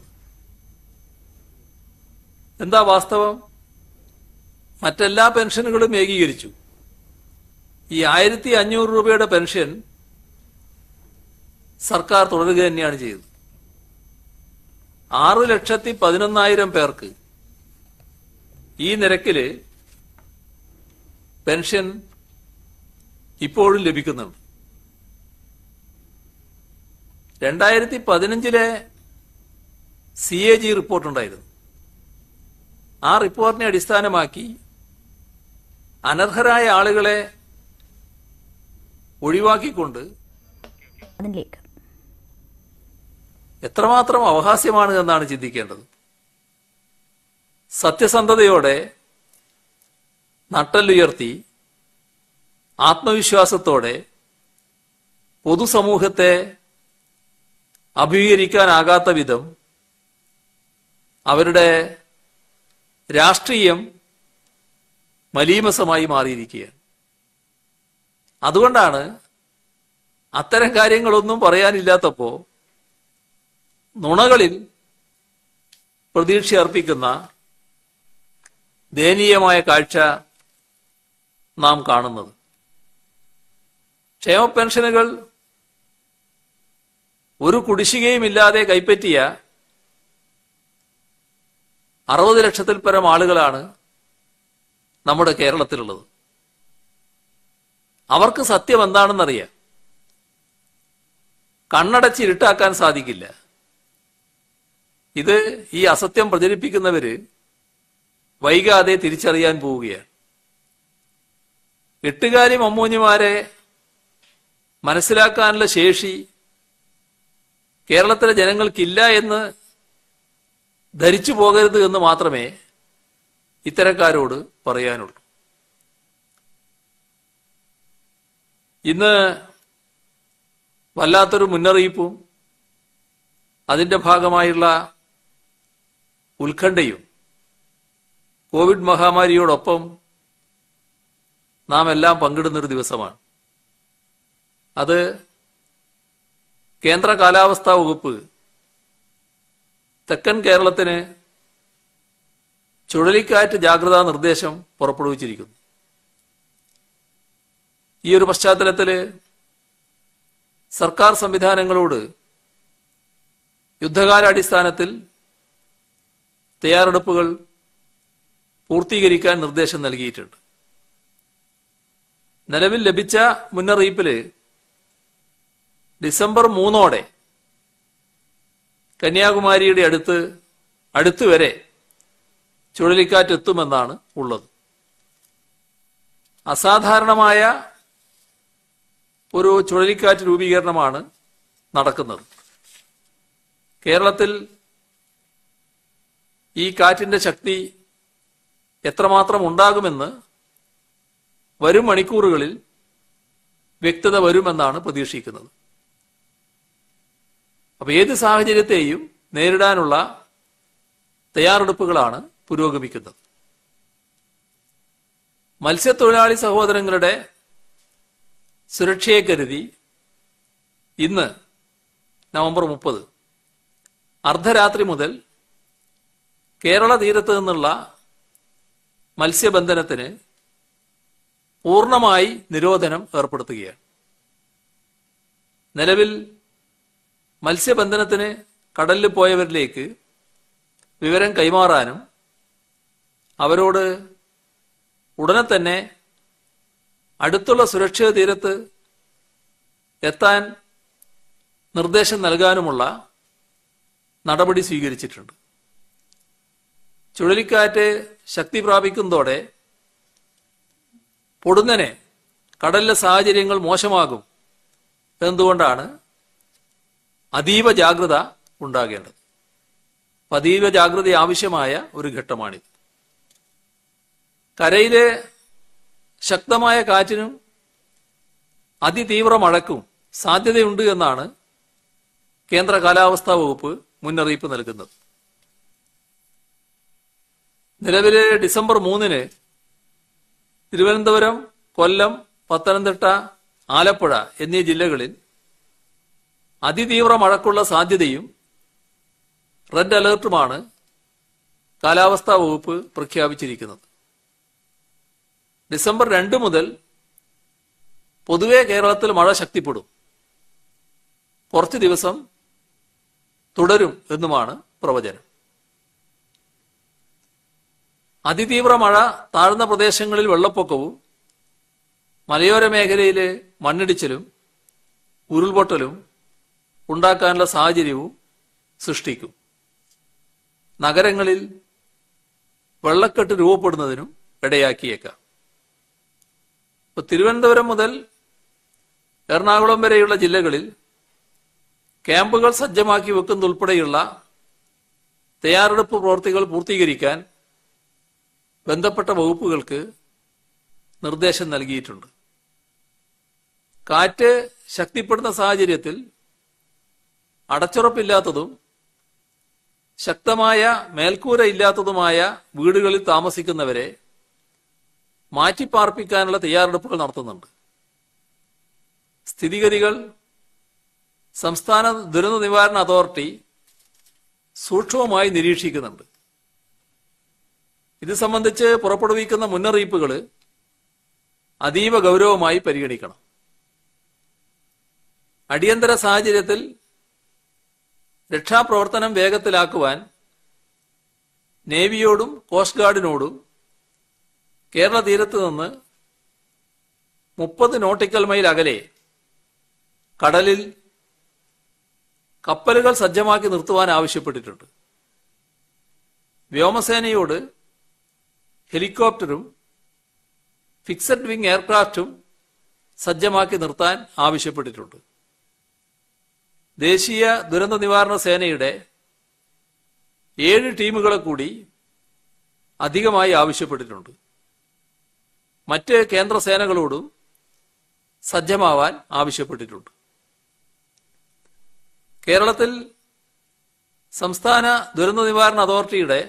എന്താ വാസ്തവം മറ്റെല്ലാ പെൻഷനുകളും ഏകീകരിച്ചു ഈ ആയിരത്തി അഞ്ഞൂറ് രൂപയുടെ പെൻഷൻ സർക്കാർ തുടരുക തന്നെയാണ് ചെയ്തത് ആറ് ലക്ഷത്തി പതിനൊന്നായിരം പേർക്ക് ഈ നിരക്കില് പെൻഷൻ ഇപ്പോഴും ലഭിക്കുന്നുണ്ട് രണ്ടായിരത്തി പതിനഞ്ചിലെ സി എ ജി റിപ്പോർട്ടുണ്ടായിരുന്നു ആ റിപ്പോർട്ടിനെ അടിസ്ഥാനമാക്കി അനർഹരായ ആളുകളെ ഒഴിവാക്കിക്കൊണ്ട് അതിലേക്ക് എത്രമാത്രം അവകാശമാണ് എന്നാണ് ചിന്തിക്കേണ്ടത് സത്യസന്ധതയോടെ നട്ടല്ലുയർത്തി ആത്മവിശ്വാസത്തോടെ പൊതുസമൂഹത്തെ അഭിമുഖീകരിക്കാനാകാത്ത വിധം അവരുടെ രാഷ്ട്രീയം മലീമസമായി മാറിയിരിക്കുകയാണ് അതുകൊണ്ടാണ് അത്തരം കാര്യങ്ങളൊന്നും പറയാനില്ലാത്തപ്പോ നുണകളിൽ പ്രതീക്ഷ അർപ്പിക്കുന്ന ദയനീയമായ കാഴ്ച നാം കാണുന്നത് ക്ഷേമ പെൻഷനുകൾ ഒരു കുടിശ്ശികയുമില്ലാതെ കൈപ്പറ്റിയ അറുപത് ലക്ഷത്തിൽ പരം ആളുകളാണ് നമ്മുടെ കേരളത്തിലുള്ളത് അവർക്ക് സത്യം എന്താണെന്നറിയാം കണ്ണടച്ച് ഇരുട്ടാക്കാൻ സാധിക്കില്ല ഇത് ഈ അസത്യം പ്രചരിപ്പിക്കുന്നവര് വൈകാതെ തിരിച്ചറിയാൻ പോവുകയാണ് എട്ടുകാരി മമ്മൂഞ്ഞിമാരെ മനസ്സിലാക്കാനുള്ള ശേഷി കേരളത്തിലെ ജനങ്ങൾക്കില്ല എന്ന് ധരിച്ചു പോകരുത് എന്ന് മാത്രമേ ഇത്തരക്കാരോട് പറയാനുള്ളൂ ഇന്ന് വല്ലാത്തൊരു മുന്നറിയിപ്പും അതിന്റെ ഭാഗമായുള്ള ഉത്കണ്ഠയും കോവിഡ് മഹാമാരിയോടൊപ്പം നാം എല്ലാം പങ്കിടുന്നൊരു ദിവസമാണ് അത് കേന്ദ്ര കാലാവസ്ഥാ വകുപ്പ് തെക്കൻ കേരളത്തിന് ചുഴലിക്കാറ്റ് ജാഗ്രതാ നിർദ്ദേശം പുറപ്പെടുവിച്ചിരിക്കുന്നു ഈ ഒരു പശ്ചാത്തലത്തില് സർക്കാർ സംവിധാനങ്ങളോട് യുദ്ധകാലാടിസ്ഥാനത്തിൽ തയ്യാറെടുപ്പുകൾ പൂർത്തീകരിക്കാൻ നിർദ്ദേശം നൽകിയിട്ടുണ്ട് നിലവിൽ ലഭിച്ച മുന്നറിയിപ്പില് ഡിസംബർ മൂന്നോടെ കന്യാകുമാരിയുടെ അടുത്ത് അടുത്ത് വരെ ചുഴലിക്കാറ്റ് എത്തുമെന്നാണ് ഉള്ളത് അസാധാരണമായ ഒരു ചുഴലിക്കാറ്റ് രൂപീകരണമാണ് നടക്കുന്നത് കേരളത്തിൽ ഈ കാറ്റിന്റെ ശക്തി എത്രമാത്രം ഉണ്ടാകുമെന്ന് വരും മണിക്കൂറുകളിൽ വ്യക്തത വരുമെന്നാണ് പ്രതീക്ഷിക്കുന്നത് അപ്പൊ ഏത് സാഹചര്യത്തെയും നേരിടാനുള്ള തയ്യാറെടുപ്പുകളാണ് പുരോഗമിക്കുന്നത് മത്സ്യത്തൊഴിലാളി സഹോദരങ്ങളുടെ സുരക്ഷയെ കരുതി ഇന്ന് നവംബർ മുപ്പത് അർദ്ധരാത്രി മുതൽ കേരള തീരത്ത് നിന്നുള്ള മത്സ്യബന്ധനത്തിന് പൂർണ്ണമായി നിരോധനം ഏർപ്പെടുത്തുകയാണ് നിലവിൽ മത്സ്യബന്ധനത്തിന് കടലിൽ പോയവരിലേക്ക് വിവരം കൈമാറാനും അവരോട് ഉടനെ തന്നെ അടുത്തുള്ള സുരക്ഷിത തീരത്ത് എത്താൻ നിർദ്ദേശം നൽകാനുമുള്ള നടപടി സ്വീകരിച്ചിട്ടുണ്ട് ചുഴലിക്കാറ്റ് ശക്തി പ്രാപിക്കുന്നതോടെ പൊടുന്നനെ കടലിലെ സാഹചര്യങ്ങൾ മോശമാകും എന്നതുകൊണ്ടാണ് അതീവ ജാഗ്രത ഉണ്ടാകേണ്ടത് അപ്പൊ അതീവ ജാഗ്രത ആവശ്യമായ ഒരു ഘട്ടമാണിത് കരയിലെ ശക്തമായ കാറ്റിനും അതിതീവ്ര മഴക്കും സാധ്യതയുണ്ട് എന്നാണ് കേന്ദ്ര കാലാവസ്ഥാ വകുപ്പ് മുന്നറിയിപ്പ് നൽകുന്നത് നിലവിലെ ഡിസംബർ മൂന്നിന് തിരുവനന്തപുരം കൊല്ലം പത്തനംതിട്ട ആലപ്പുഴ എന്നീ ജില്ലകളിൽ അതിതീവ്ര മഴക്കുള്ള സാധ്യതയും റെഡ് അലേർട്ടുമാണ് കാലാവസ്ഥാ വകുപ്പ് പ്രഖ്യാപിച്ചിരിക്കുന്നത് ഡിസംബർ രണ്ട് മുതൽ പൊതുവെ കേരളത്തിൽ മഴ ശക്തിപ്പെടും കുറച്ച് ദിവസം തുടരും എന്നുമാണ് പ്രവചനം അതിതീവ്ര മഴ താഴ്ന്ന പ്രദേശങ്ങളിൽ വെള്ളപ്പൊക്കവും മലയോര മേഖലയിലെ മണ്ണിടിച്ചിലും ഉരുൾപൊട്ടലും ഉണ്ടാക്കാനുള്ള സാഹചര്യവും സൃഷ്ടിക്കും നഗരങ്ങളിൽ വെള്ളക്കെട്ട് രൂപപ്പെടുന്നതിനും ഇടയാക്കിയേക്കാം ഇപ്പൊ തിരുവനന്തപുരം മുതൽ എറണാകുളം വരെയുള്ള ജില്ലകളിൽ ക്യാമ്പുകൾ സജ്ജമാക്കി വെക്കുന്നതുൾപ്പെടെയുള്ള തയ്യാറെടുപ്പ് പ്രവൃത്തികൾ പൂർത്തീകരിക്കാൻ ബന്ധപ്പെട്ട വകുപ്പുകൾക്ക് നിർദ്ദേശം നൽകിയിട്ടുണ്ട് കാറ്റ് ശക്തിപ്പെടുന്ന സാഹചര്യത്തിൽ അടച്ചുറപ്പില്ലാത്തതും ശക്തമായ മേൽക്കൂര ഇല്ലാത്തതുമായ വീടുകളിൽ താമസിക്കുന്നവരെ മാറ്റിപ്പാർപ്പിക്കാനുള്ള തയ്യാറെടുപ്പുകൾ നടത്തുന്നുണ്ട് സ്ഥിതിഗതികൾ സംസ്ഥാന ദുരന്ത നിവാരണ അതോറിറ്റി സൂക്ഷ്മമായി നിരീക്ഷിക്കുന്നുണ്ട് ഇത് സംബന്ധിച്ച് പുറപ്പെടുവിക്കുന്ന മുന്നറിയിപ്പുകൾ അതീവ ഗൗരവമായി പരിഗണിക്കണം അടിയന്തര സാഹചര്യത്തിൽ രക്ഷാപ്രവർത്തനം വേഗത്തിലാക്കുവാൻ നേവിയോടും കോസ്റ്റ് ഗാർഡിനോടും കേരള തീരത്ത് നിന്ന് മുപ്പത് നോട്ടിക്കൽ മൈൽ അകലെ കടലിൽ കപ്പലുകൾ സജ്ജമാക്കി നിർത്തുവാൻ ആവശ്യപ്പെട്ടിട്ടുണ്ട് വ്യോമസേനയോട് ഹെലികോപ്റ്ററും ഫിക്സഡ് വിംഗ് എയർക്രാഫ്റ്റും സജ്ജമാക്കി നിർത്താൻ ആവശ്യപ്പെട്ടിട്ടുണ്ട് ദേശീയ ദുരന്ത നിവാരണ സേനയുടെ ഏഴ് ടീമുകളെ കൂടി അധികമായി ആവശ്യപ്പെട്ടിട്ടുണ്ട് മറ്റ് കേന്ദ്ര സേനകളോടും സജ്ജമാവാൻ ആവശ്യപ്പെട്ടിട്ടുണ്ട് കേരളത്തിൽ സംസ്ഥാന ദുരന്ത നിവാരണ അതോറിറ്റിയുടെ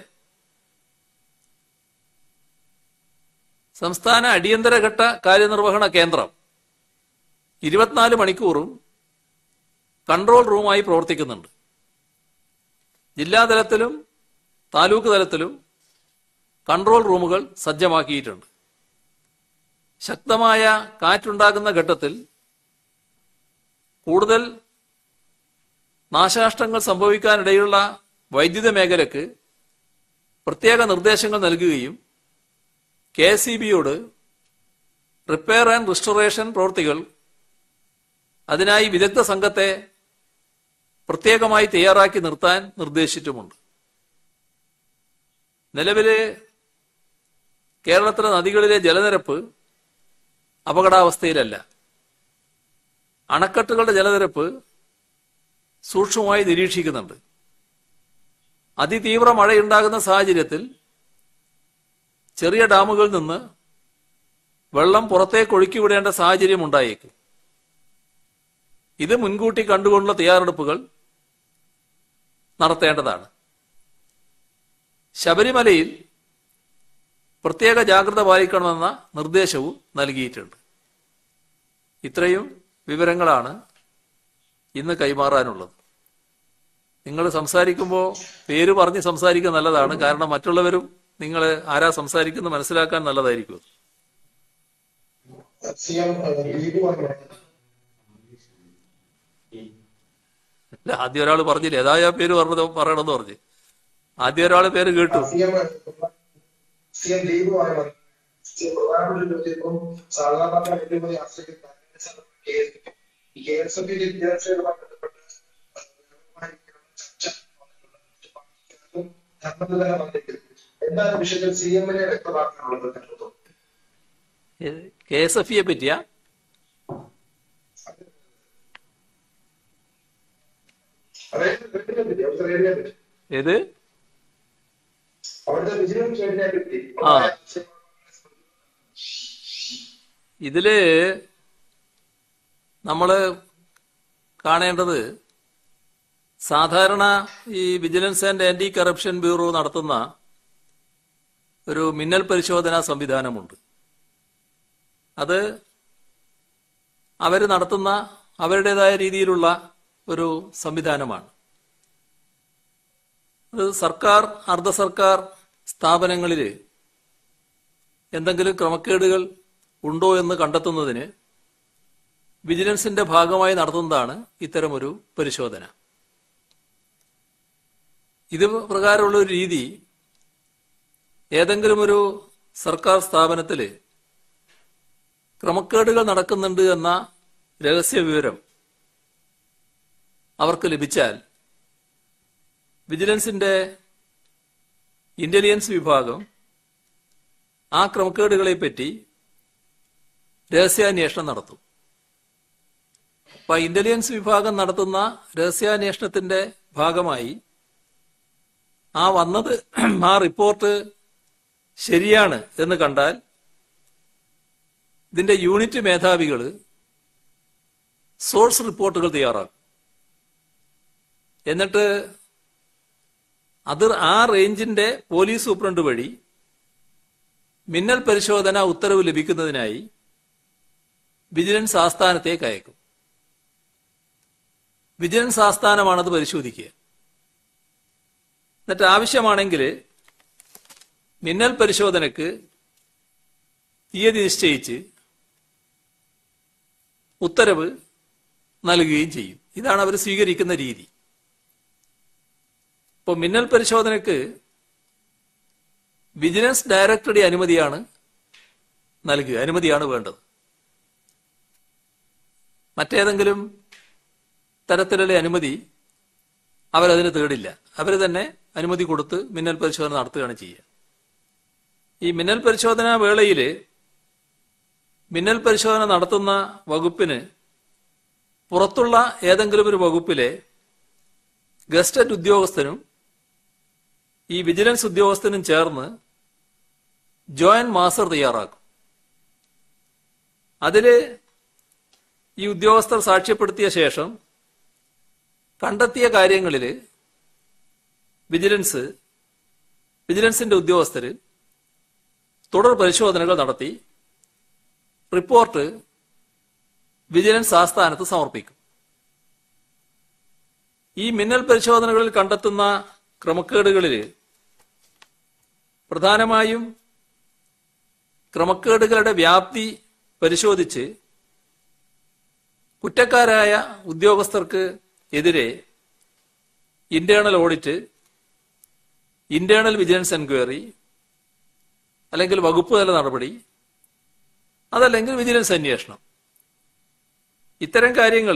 സംസ്ഥാന അടിയന്തരഘട്ട കാര്യനിർവഹണ കേന്ദ്രം ഇരുപത്തിനാല് മണിക്കൂറും കൺട്രോൾ റൂമായി പ്രവർത്തിക്കുന്നുണ്ട് ജില്ലാതലത്തിലും താലൂക്ക് തലത്തിലും കൺട്രോൾ റൂമുകൾ സജ്ജമാക്കിയിട്ടുണ്ട് ശക്തമായ കാറ്റുണ്ടാകുന്ന ഘട്ടത്തിൽ കൂടുതൽ നാശനഷ്ടങ്ങൾ സംഭവിക്കാനിടയുള്ള വൈദ്യുത മേഖലക്ക് പ്രത്യേക നിർദ്ദേശങ്ങൾ നൽകുകയും കെ എസ് ഇ ബിയോട് റിപ്പയർ ആൻഡ് റിസ്റ്റോറേഷൻ പ്രവൃത്തികൾ അതിനായി വിദഗ്ധ സംഘത്തെ പ്രത്യേകമായി തയ്യാറാക്കി നിർത്താൻ നിർദ്ദേശിച്ചിട്ടുമുണ്ട് നിലവിലെ കേരളത്തിലെ നദികളിലെ ജലനിരപ്പ് അപകടാവസ്ഥയിലല്ല അണക്കെട്ടുകളുടെ ജലനിരപ്പ് സൂക്ഷ്മമായി നിരീക്ഷിക്കുന്നുണ്ട് അതിതീവ്ര മഴയുണ്ടാകുന്ന സാഹചര്യത്തിൽ ചെറിയ ഡാമുകളിൽ നിന്ന് വെള്ളം പുറത്തേക്ക് ഒഴുക്കിവിടേണ്ട സാഹചര്യം ഉണ്ടായേക്കും ഇത് മുൻകൂട്ടി കണ്ടുകൊണ്ടുള്ള തയ്യാറെടുപ്പുകൾ നടത്തേണ്ടതാണ് ശബരിമലയിൽ പ്രത്യേക ജാഗ്രത പാലിക്കണമെന്ന നിർദ്ദേശവും നൽകിയിട്ടുണ്ട് ഇത്രയും വിവരങ്ങളാണ് ഇന്ന് കൈമാറാനുള്ളത് നിങ്ങൾ സംസാരിക്കുമ്പോൾ പേര് പറഞ്ഞ് സംസാരിക്കുക നല്ലതാണ് കാരണം മറ്റുള്ളവരും നിങ്ങൾ ആരാ സംസാരിക്കുന്നത് മനസ്സിലാക്കാൻ നല്ലതായിരിക്കും സി എം ലീഗ് പറഞ്ഞു അല്ല ആദ്യം ഒരാൾ പറഞ്ഞില്ലേ ഏതായ പേര് പറഞ്ഞത് പറയണമെന്ന് പറഞ്ഞു ആദ്യം ഒരാൾ പേര് കേട്ടു C M C M league പറഞ്ഞു സി എം പ്രധാനമന്ത്രി ചോദിച്ചപ്പം സാധാരണ അഴിമതി ആശ്രയിക്കുന്ന ഈ കെ എസ് എഫ് വിദ്യാർത്ഥികളുമായി ബന്ധപ്പെട്ട് ചർച്ച ധർമ്മത്തിൽ തന്നെ വന്നിരിക്കുന്നത് എന്താണ് വിഷയത്തിൽ സി എമ്മിനെ വ്യക്തമാക്കാനുള്ളത് കരുതുന്നു കെ എസ് എഫ് ഇയെ പറ്റിയാ അതായത് കേട്ടിനെ പറ്റി അവിടുത്തെ റേഡിയോയെ പറ്റി ഏത് അവിടുത്തെ വിജയം കേട്ടിനെ പറ്റി ആ. ഇതില് നമ്മള് കാണേണ്ടത് സാധാരണ ഈ vigilance and anti corruption bureau നടത്തുന്ന ഒരു മിന്നൽ പരിശോധനാ സംവിധാനമുണ്ട് അത് അവർ നടത്തുന്ന അവരുടേതായ രീതിയിലുള്ള ഒരു സംവിധാനമാണ് അത് സർക്കാർ അർദ്ധ സർക്കാർ സ്ഥാപനങ്ങളിൽ എന്തെങ്കിലും ക്രമക്കേടുകൾ ഉണ്ടോ എന്ന് കണ്ടെത്തുന്നതിന് വിജിലൻസിന്റെ ഭാഗമായി നടത്തുന്നതാണ് ഇത്തരമൊരു പരിശോധന ഇത് പ്രകാരമുള്ള ഒരു രീതി ഏതെങ്കിലും ഒരു സർക്കാർ സ്ഥാപനത്തിൽ ക്രമക്കേടുകൾ നടക്കുന്നുണ്ട് എന്ന രഹസ്യ വിവരം അവർക്ക് ലഭിച്ചാൽ വിജിലൻസിന്റെ ഇന്റലിജൻസ് വിഭാഗം ആ ക്രമക്കേടുകളെ പറ്റി രഹസ്യാന്വേഷണം നടത്തും അപ്പൊ ഇന്റലിജൻസ് വിഭാഗം നടത്തുന്ന രഹസ്യാന്വേഷണത്തിന്റെ ഭാഗമായി ആ വന്നത് ആ റിപ്പോർട്ട് ശരിയാണ് എന്ന് കണ്ടാൽ ഇതിന്റെ യൂണിറ്റ് മേധാവികൾ സോഴ്സ് റിപ്പോർട്ടുകൾ തയ്യാറാക്കും എന്നിട്ട് അത് ആ റേഞ്ചിന്റെ പോലീസ് സൂപ്രണ്ട് വഴി മിന്നൽ പരിശോധന ഉത്തരവ് ലഭിക്കുന്നതിനായി വിജിലൻസ് ആസ്ഥാനത്തേക്ക് അയക്കും വിജിലൻസ് ആസ്ഥാനമാണത് പരിശോധിക്കുക എന്നിട്ട് ആവശ്യമാണെങ്കിൽ മിന്നൽ പരിശോധനയ്ക്ക് തീയതി നിശ്ചയിച്ച് ഉത്തരവ് നൽകുകയും ചെയ്യും ഇതാണ് അവർ സ്വീകരിക്കുന്ന രീതി ഇപ്പോൾ മിന്നൽ പരിശോധനയ്ക്ക് വിജിലൻസ് ഡയറക്ടറുടെ അനുമതിയാണ് നൽകുക അനുമതിയാണ് വേണ്ടത് മറ്റേതെങ്കിലും തരത്തിലുള്ള അനുമതി അവരതിന് തേടില്ല അവർ തന്നെ അനുമതി കൊടുത്ത് മിന്നൽ പരിശോധന നടത്തുകയാണ് ചെയ്യുക ഈ മിന്നൽ പരിശോധനാ വേളയിൽ മിന്നൽ പരിശോധന നടത്തുന്ന വകുപ്പിന് പുറത്തുള്ള ഏതെങ്കിലും ഒരു വകുപ്പിലെ ഗസ്റ്റഡ് ഉദ്യോഗസ്ഥനും ഈ വിജിലൻസ് ഉദ്യോഗസ്ഥനും ചേർന്ന് ജോയിന്റ് മാസ്റ്റർ തയ്യാറാക്കും അതില് ഈ ഉദ്യോഗസ്ഥർ സാക്ഷ്യപ്പെടുത്തിയ ശേഷം കണ്ടെത്തിയ കാര്യങ്ങളിൽ വിജിലൻസ് വിജിലൻസിന്റെ ഉദ്യോഗസ്ഥര് തുടർ പരിശോധനകൾ നടത്തി റിപ്പോർട്ട് വിജിലൻസ് ആസ്ഥാനത്ത് സമർപ്പിക്കും ഈ മിന്നൽ പരിശോധനകളിൽ കണ്ടെത്തുന്ന ക്രമക്കേടുകളിൽ പ്രധാനമായും ക്രമക്കേടുകളുടെ വ്യാപ്തി പരിശോധിച്ച് കുറ്റക്കാരായ ഉദ്യോഗസ്ഥർക്ക് എതിരെ internal audit internal vigilance enquiry അല്ലെങ്കിൽ വകുപ്പ് തല നടപടി അതല്ലെങ്കിൽ വിജിലൻസ് അന്വേഷണം ഇത്തരം കാര്യങ്ങൾ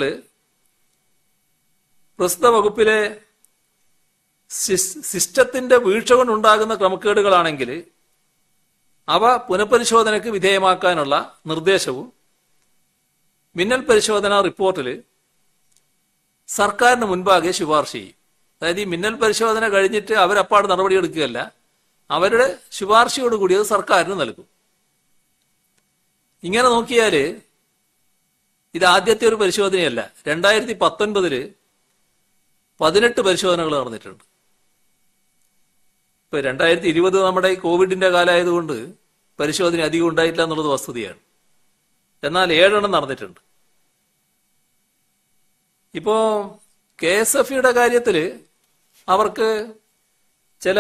പ്രസ്തുത വകുപ്പിലെ സിസ്- സിസ്റ്റത്തിന്റെ വീഴ്ച കൊണ്ടുണ്ടാകുന്ന ക്രമക്കേടുകളാണെങ്കിൽ അവ പുനഃപരിശോധനയ്ക്ക് വിധേയമാക്കാനുള്ള നിർദ്ദേശവും മിന്നൽ പരിശോധനാ റിപ്പോർട്ടിൽ സർക്കാരിന് മുൻപാകെ ശുപാർശ ചെയ്യും അതായത് ഈ മിന്നൽ പരിശോധന കഴിഞ്ഞിട്ട് അവരപ്പാട് നടപടിയെടുക്കുകയല്ല അവരുടെ ശുപാർശയോടുകൂടി അത് സർക്കാരിന് നൽകും ഇങ്ങനെ നോക്കിയാല് ഇത് ആദ്യത്തെ ഒരു പരിശോധനയല്ല രണ്ടായിരത്തി പത്തൊൻപതില് പതിനെട്ട് പരിശോധനകൾ നടന്നിട്ടുണ്ട് ഇപ്പൊ രണ്ടായിരത്തി ഇരുപത് നമ്മുടെ ഈ കോവിഡിന്റെ കാലമായതുകൊണ്ട് പരിശോധന അധികം ഉണ്ടായിട്ടില്ല എന്നുള്ളത് വസ്തുതയാണ് എന്നാൽ ഏഴെണ്ണം നടന്നിട്ടുണ്ട് ഇപ്പോ കെ എസ് എഫ് ഇയുടെ കാര്യത്തില് അവർക്ക് ചില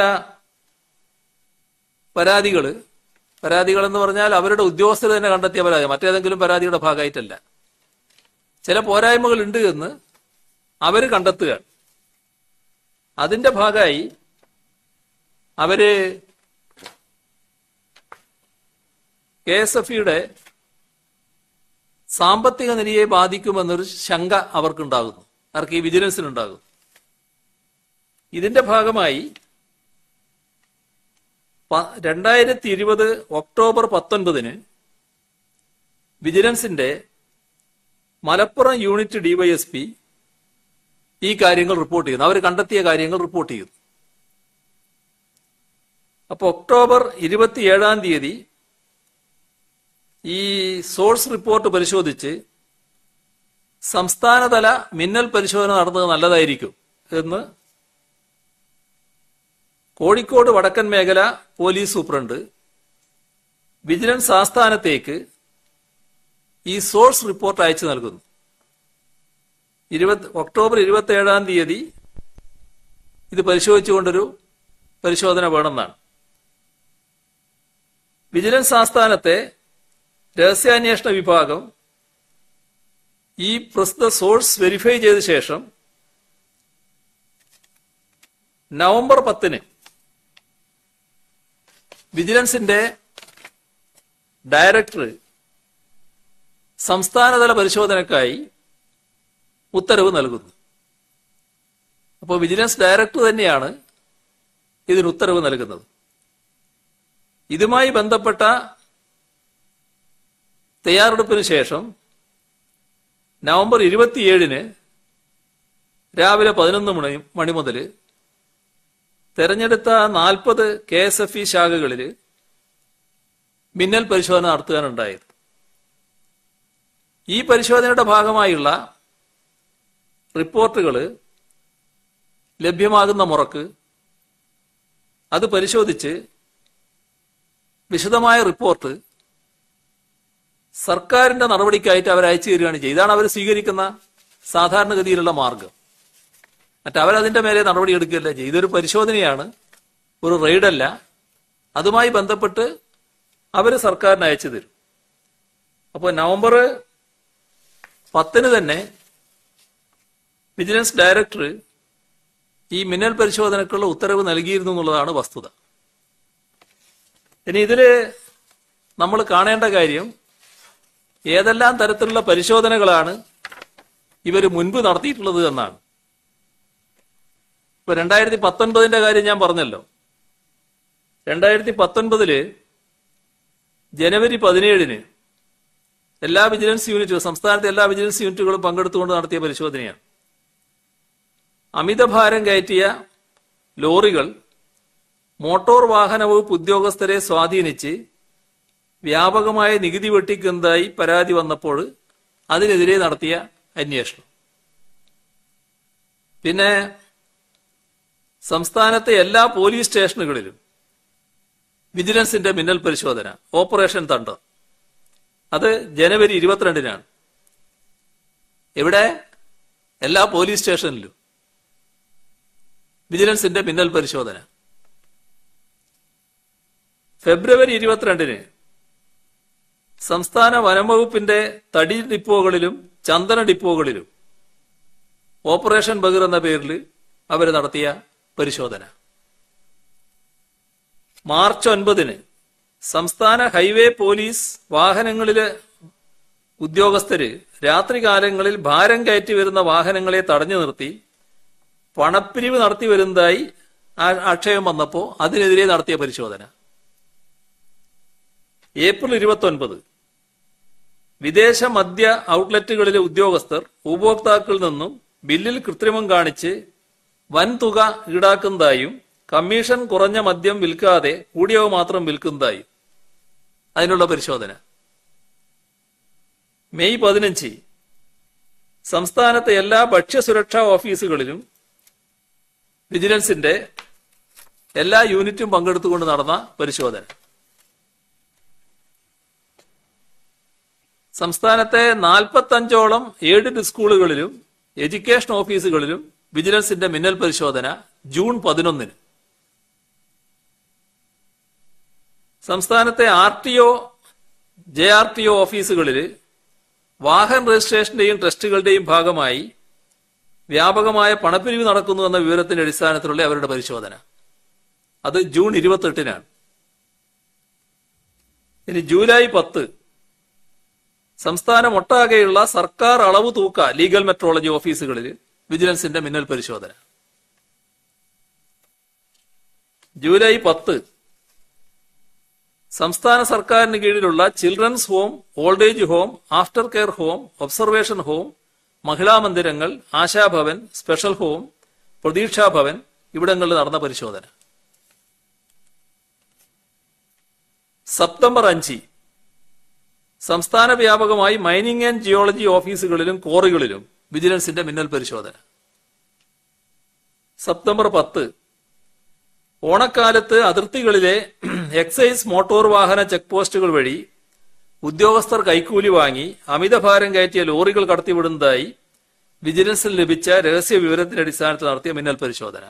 പരാതികള് പരാതികൾ എന്ന് പറഞ്ഞാൽ അവരുടെ ഉദ്യോഗസ്ഥർ തന്നെ കണ്ടെത്തിയ പരാതി മറ്റേതെങ്കിലും പരാതിയുടെ ഭാഗമായിട്ടല്ല ചില പോരായ്മകൾ ഉണ്ട് എന്ന് അവര് കണ്ടെത്തുക അതിന്റെ ഭാഗമായി അവര് കെ എസ് എഫ് ഇയുടെ സാമ്പത്തിക നിലയെ ബാധിക്കുമെന്നൊരു ശങ്ക അവർക്കുണ്ടാകുന്നു അവർക്ക് ഈ വിജിലൻസിനുണ്ടാകും ഇതിന്റെ ഭാഗമായി പ- രണ്ടായിരത്തി ഇരുപത് ഒക്ടോബർ പത്തൊൻപതിന് വിജിലൻസിന്റെ മലപ്പുറം യൂണിറ്റ് ഡിവൈഎസ്പി ഈ കാര്യങ്ങൾ റിപ്പോർട്ട് ചെയ്യുന്നു അവർ കണ്ടെത്തിയ കാര്യങ്ങൾ റിപ്പോർട്ട് ചെയ്യുന്നു അപ്പൊ ഒക്ടോബർ ഇരുപത്തിയേഴാം തീയതി ഈ സോഴ്സ് റിപ്പോർട്ട് പരിശോധിച്ച് സംസ്ഥാനതല മിന്നൽ പരിശോധന നടത്തുന്നത് നല്ലതായിരിക്കും എന്ന് കോഴിക്കോട് വടക്കൻ മേഖല പോലീസ് സൂപ്രണ്ട് വിജിലൻസ് ആസ്ഥാനത്തേക്ക് ഈ സോഴ്സ് റിപ്പോർട്ട് അയച്ചു നൽകുന്നു ഇരുപത് ഒക്ടോബർ ഇരുപത്തി ഏഴാം തീയതി ഇത് പരിശോധിച്ചുകൊണ്ടൊരു പരിശോധന വേണമെന്നാണ് വിജിലൻസ് ആസ്ഥാനത്തെ രഹസ്യാന്വേഷണ വിഭാഗം ഈ പ്രസ്തുത സോഴ്സ് വെരിഫൈ ചെയ്ത ശേഷം നവംബർ പത്തിന് വിജിലൻസിന്റെ ഡയറക്ടർ സംസ്ഥാനതല പരിശോധനക്കായി ഉത്തരവ് നൽകുന്നു അപ്പോൾ വിജിലൻസ് ഡയറക്ടർ തന്നെയാണ് ഇതിന് ഉത്തരവ് നൽകുന്നത് ഇതുമായി ബന്ധപ്പെട്ട തയ്യാറെടുപ്പിന് ശേഷം നവംബർ ഇരുപത്തിയേഴിന് രാവിലെ പതിനൊന്ന് മണി മണി മുതൽ തെരഞ്ഞെടുത്ത നാൽപ്പത് കെ എസ് എഫ് ഇ ശാഖകളിൽ മിന്നൽ പരിശോധന നടത്തുവാനുണ്ടായത് ഈ പരിശോധനയുടെ ഭാഗമായുള്ള റിപ്പോർട്ടുകൾ ലഭ്യമാകുന്ന മുറക്ക് അത് പരിശോധിച്ച് വിശദമായ റിപ്പോർട്ട് സർക്കാരിന്റെ നടപടിക്കായിട്ട് അവർ അയച്ചു തരികയാണ് ചെയ്യുക ഇതാണ് അവർ സ്വീകരിക്കുന്ന സാധാരണഗതിയിലുള്ള മാർഗം മറ്റവരതിന്റെ മേലെ നടപടി എടുക്കുകയല്ല ചെയ്യുക ഇതൊരു പരിശോധനയാണ് ഒരു റെയ്ഡല്ല അതുമായി ബന്ധപ്പെട്ട് അവർ സർക്കാരിന് അയച്ചു തരും അപ്പോൾ നവംബർ പത്തിന് തന്നെ വിജിലൻസ് ഡയറക്ടർ ഈ മിന്നൽ പരിശോധനക്കുള്ള ഉത്തരവ് നൽകിയിരുന്നു എന്നുള്ളതാണ് വസ്തുത ഇനി ഇതില് നമ്മൾ കാണേണ്ട കാര്യം ഏതെല്ലാം തരത്തിലുള്ള പരിശോധനകളാണ് ഇവർ മുൻപ് നടത്തിയിട്ടുള്ളത് എന്നാണ് ഇപ്പൊ രണ്ടായിരത്തി പത്തൊൻപതിന്റെ കാര്യം ഞാൻ പറഞ്ഞല്ലോ രണ്ടായിരത്തി പത്തൊൻപതില് ജനുവരി പതിനേഴിന് എല്ലാ വിജിലൻസ് യൂണിറ്റുകളും സംസ്ഥാനത്തെ എല്ലാ വിജിലൻസ് യൂണിറ്റുകളും പങ്കെടുത്തുകൊണ്ട് നടത്തിയ പരിശോധനയാണ് അമിതഭാരം കയറ്റിയ ലോറികൾ മോട്ടോർ വാഹന വകുപ്പ് ഉദ്യോഗസ്ഥരെ സ്വാധീനിച്ച് വ്യാപകമായ നികുതി വെട്ടിക്കുന്നതായി പരാതി വന്നപ്പോൾ അതിനെതിരെ നടത്തിയ അന്വേഷണം പിന്നെ സംസ്ഥാനത്തെ എല്ലാ പോലീസ് സ്റ്റേഷനുകളിലും വിജിലൻസിന്റെ മിന്നൽ പരിശോധന ഓപ്പറേഷൻ തണ്ടർ അത് ജനുവരി ഇരുപത്തിരണ്ടിനാണ് എവിടെ എല്ലാ പോലീസ് സ്റ്റേഷനിലും വിജിലൻസിന്റെ മിന്നൽ പരിശോധന ഫെബ്രുവരി ഇരുപത്തിരണ്ടിന് സംസ്ഥാന വനംവകുപ്പിന്റെ തടി ഡിപ്പോകളിലും ചന്ദന ഡിപ്പോകളിലും ഓപ്പറേഷൻ ബഗർ എന്ന പേരിൽ അവർ നടത്തിയ പരിശോധന മാർച്ച് ഒൻപതിന് സംസ്ഥാന ഹൈവേ പോലീസ് വാഹനങ്ങളിലെ ഉദ്യോഗസ്ഥര് രാത്രികാലങ്ങളിൽ ഭാരം കയറ്റി വരുന്ന വാഹനങ്ങളെ തടഞ്ഞു നിർത്തി പണപ്പിരിവ് നടത്തി വരുന്നതായി ആ- ആക്ഷേപം വന്നപ്പോൾ അതിനെതിരെ നടത്തിയ പരിശോധന ഏപ്രിൽ ഇരുപത്തി ഒൻപത് വിദേശ മദ്യ ഔട്ട്ലെറ്റുകളിലെ ഉദ്യോഗസ്ഥർ ഉപഭോക്താക്കളിൽ നിന്നും ബില്ലിൽ കൃത്രിമം കാണിച്ച് വൻതുക ഈടാക്കുന്നതായും കമ്മീഷൻ കുറഞ്ഞ മദ്യം വിൽക്കാതെ കൂടിയവ മാത്രം വിൽക്കുന്നതായും അതിനുള്ള പരിശോധന മെയ് പതിനഞ്ച് സംസ്ഥാനത്തെ എല്ലാ ഭക്ഷ്യസുരക്ഷാ ഓഫീസുകളിലും വിജിലൻസിന്റെ എല്ലാ യൂണിറ്റും പങ്കെടുത്തുകൊണ്ട് നടന്ന പരിശോധന സംസ്ഥാനത്തെ നാൽപ്പത്തഞ്ചോളം എയ്ഡഡ് സ്കൂളുകളിലും എഡ്യൂക്കേഷൻ ഓഫീസുകളിലും വിജിലൻസിന്റെ മിന്നൽ പരിശോധന ജൂൺ പതിനൊന്നിന് സംസ്ഥാനത്തെ R T O J R T O ഓഫീസുകളിൽ വാഹന രജിസ്ട്രേഷന്റെയും ടെസ്റ്റുകളുടെയും ഭാഗമായി വ്യാപകമായ പണപ്പിരിവ് നടക്കുന്നു എന്ന വിവരത്തിന്റെ അടിസ്ഥാനത്തിലുള്ള അവരുടെ പരിശോധന അത് ജൂൺ ഇരുപത്തെട്ടിനാണ് ഇനി ജൂലൈ പത്ത് സംസ്ഥാനമൊട്ടാകെയുള്ള സർക്കാർ അളവ് തൂക്ക ലീഗൽ മെട്രോളജി ഓഫീസുകളിൽ വിജിലൻസിന്റെ മിന്നൽ പരിശോധന ജൂലൈ പത്ത് സംസ്ഥാന സർക്കാരിന് കീഴിലുള്ള children's home old age home after care home observation home മഹിളാ മന്ദിരങ്ങൾ ആശാഭവൻ സ്പെഷ്യൽ ഹോം പ്രതീക്ഷാഭവൻ ഇവിടങ്ങളിൽ നടന്ന പരിശോധന സെപ്റ്റംബർ അഞ്ച് സംസ്ഥാന വ്യാപകമായി മൈനിങ് ആൻഡ് ജിയോളജി ഓഫീസുകളിലും കോറികളിലും വിജിലൻസിന്റെ മിന്നൽ പരിശോധന സെപ്റ്റംബർ പത്ത് ഓണക്കാലത്ത് അതിർത്തികളിലെ എക്സൈസ് മോട്ടോർ വാഹന ചെക്ക് പോസ്റ്റുകൾ വഴി ഉദ്യോഗസ്ഥർ കൈക്കൂലി വാങ്ങി അമിതഭാരം കയറ്റിയ ലോറികൾ കടത്തിവിടുന്നതായി വിജിലൻസിൽ ലഭിച്ച രഹസ്യ വിവരത്തിന്റെ അടിസ്ഥാനത്തിൽ നടത്തിയ മിന്നൽ പരിശോധന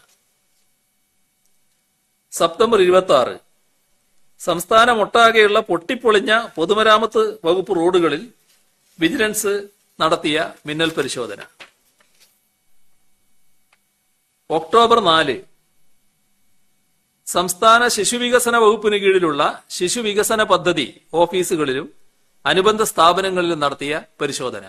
സെപ്റ്റംബർ ഇരുപത്തി ആറ് സംസ്ഥാനമൊട്ടാകെയുള്ള പൊട്ടിപ്പൊളിഞ്ഞ പൊതുമരാമത്ത് വകുപ്പ് റോഡുകളിൽ വിജിലൻസ് നടത്തിയ മിന്നൽ പരിശോധന ഒക്ടോബർ നാല് സംസ്ഥാന ശിശുവികസന വകുപ്പിന് കീഴിലുള്ള ശിശുവികസന പദ്ധതി ഓഫീസുകളിലും അനുബന്ധ സ്ഥാപനങ്ങളിലും നടത്തിയ പരിശോധന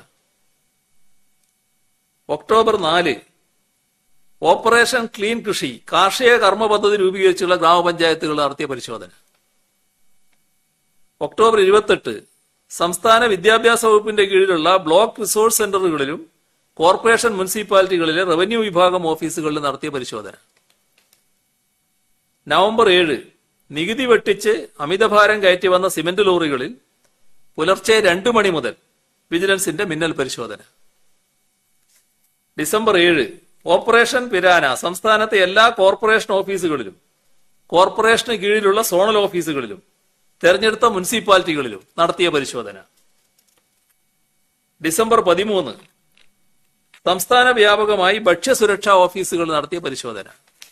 ഒക്ടോബർ നാല് ഓപ്പറേഷൻ ക്ലീൻ കൃഷി കാർഷിക കർമ്മ പദ്ധതി രൂപീകരിച്ചുള്ള ഗ്രാമപഞ്ചായത്തുകൾ നടത്തിയ പരിശോധന ഒക്ടോബർ ഇരുപത്തെട്ട് സംസ്ഥാന വിദ്യാഭ്യാസ വകുപ്പിന്റെ കീഴിലുള്ള ബ്ലോക്ക് റിസോഴ്സ് സെന്ററുകളിലും കോർപ്പറേഷൻ മുനിസിപ്പാലിറ്റികളിലെ റവന്യൂ വിഭാഗം ഓഫീസുകളിലും നടത്തിയ പരിശോധന നവംബർ ഏഴ് നികുതി വെട്ടിച്ച് അമിതഭാരം കയറ്റി വന്ന സിമന്റ് ലോറികളിൽ പുലർച്ചെ രണ്ടു മണി മുതൽ വിജിലൻസിന്റെ മിന്നൽ പരിശോധന ഡിസംബർ ഏഴ് ഓപ്പറേഷൻ പിരാന സംസ്ഥാനത്തെ എല്ലാ കോർപ്പറേഷൻ ഓഫീസുകളിലും കോർപ്പറേഷന് കീഴിലുള്ള സോണൽ ഓഫീസുകളിലും തെരഞ്ഞെടുത്ത മുനിസിപ്പാലിറ്റികളിലും നടത്തിയ പരിശോധന ഡിസംബർ പതിമൂന്ന് സംസ്ഥാന വ്യാപകമായി ഭക്ഷ്യസുരക്ഷാ ഓഫീസുകൾ നടത്തിയ പരിശോധന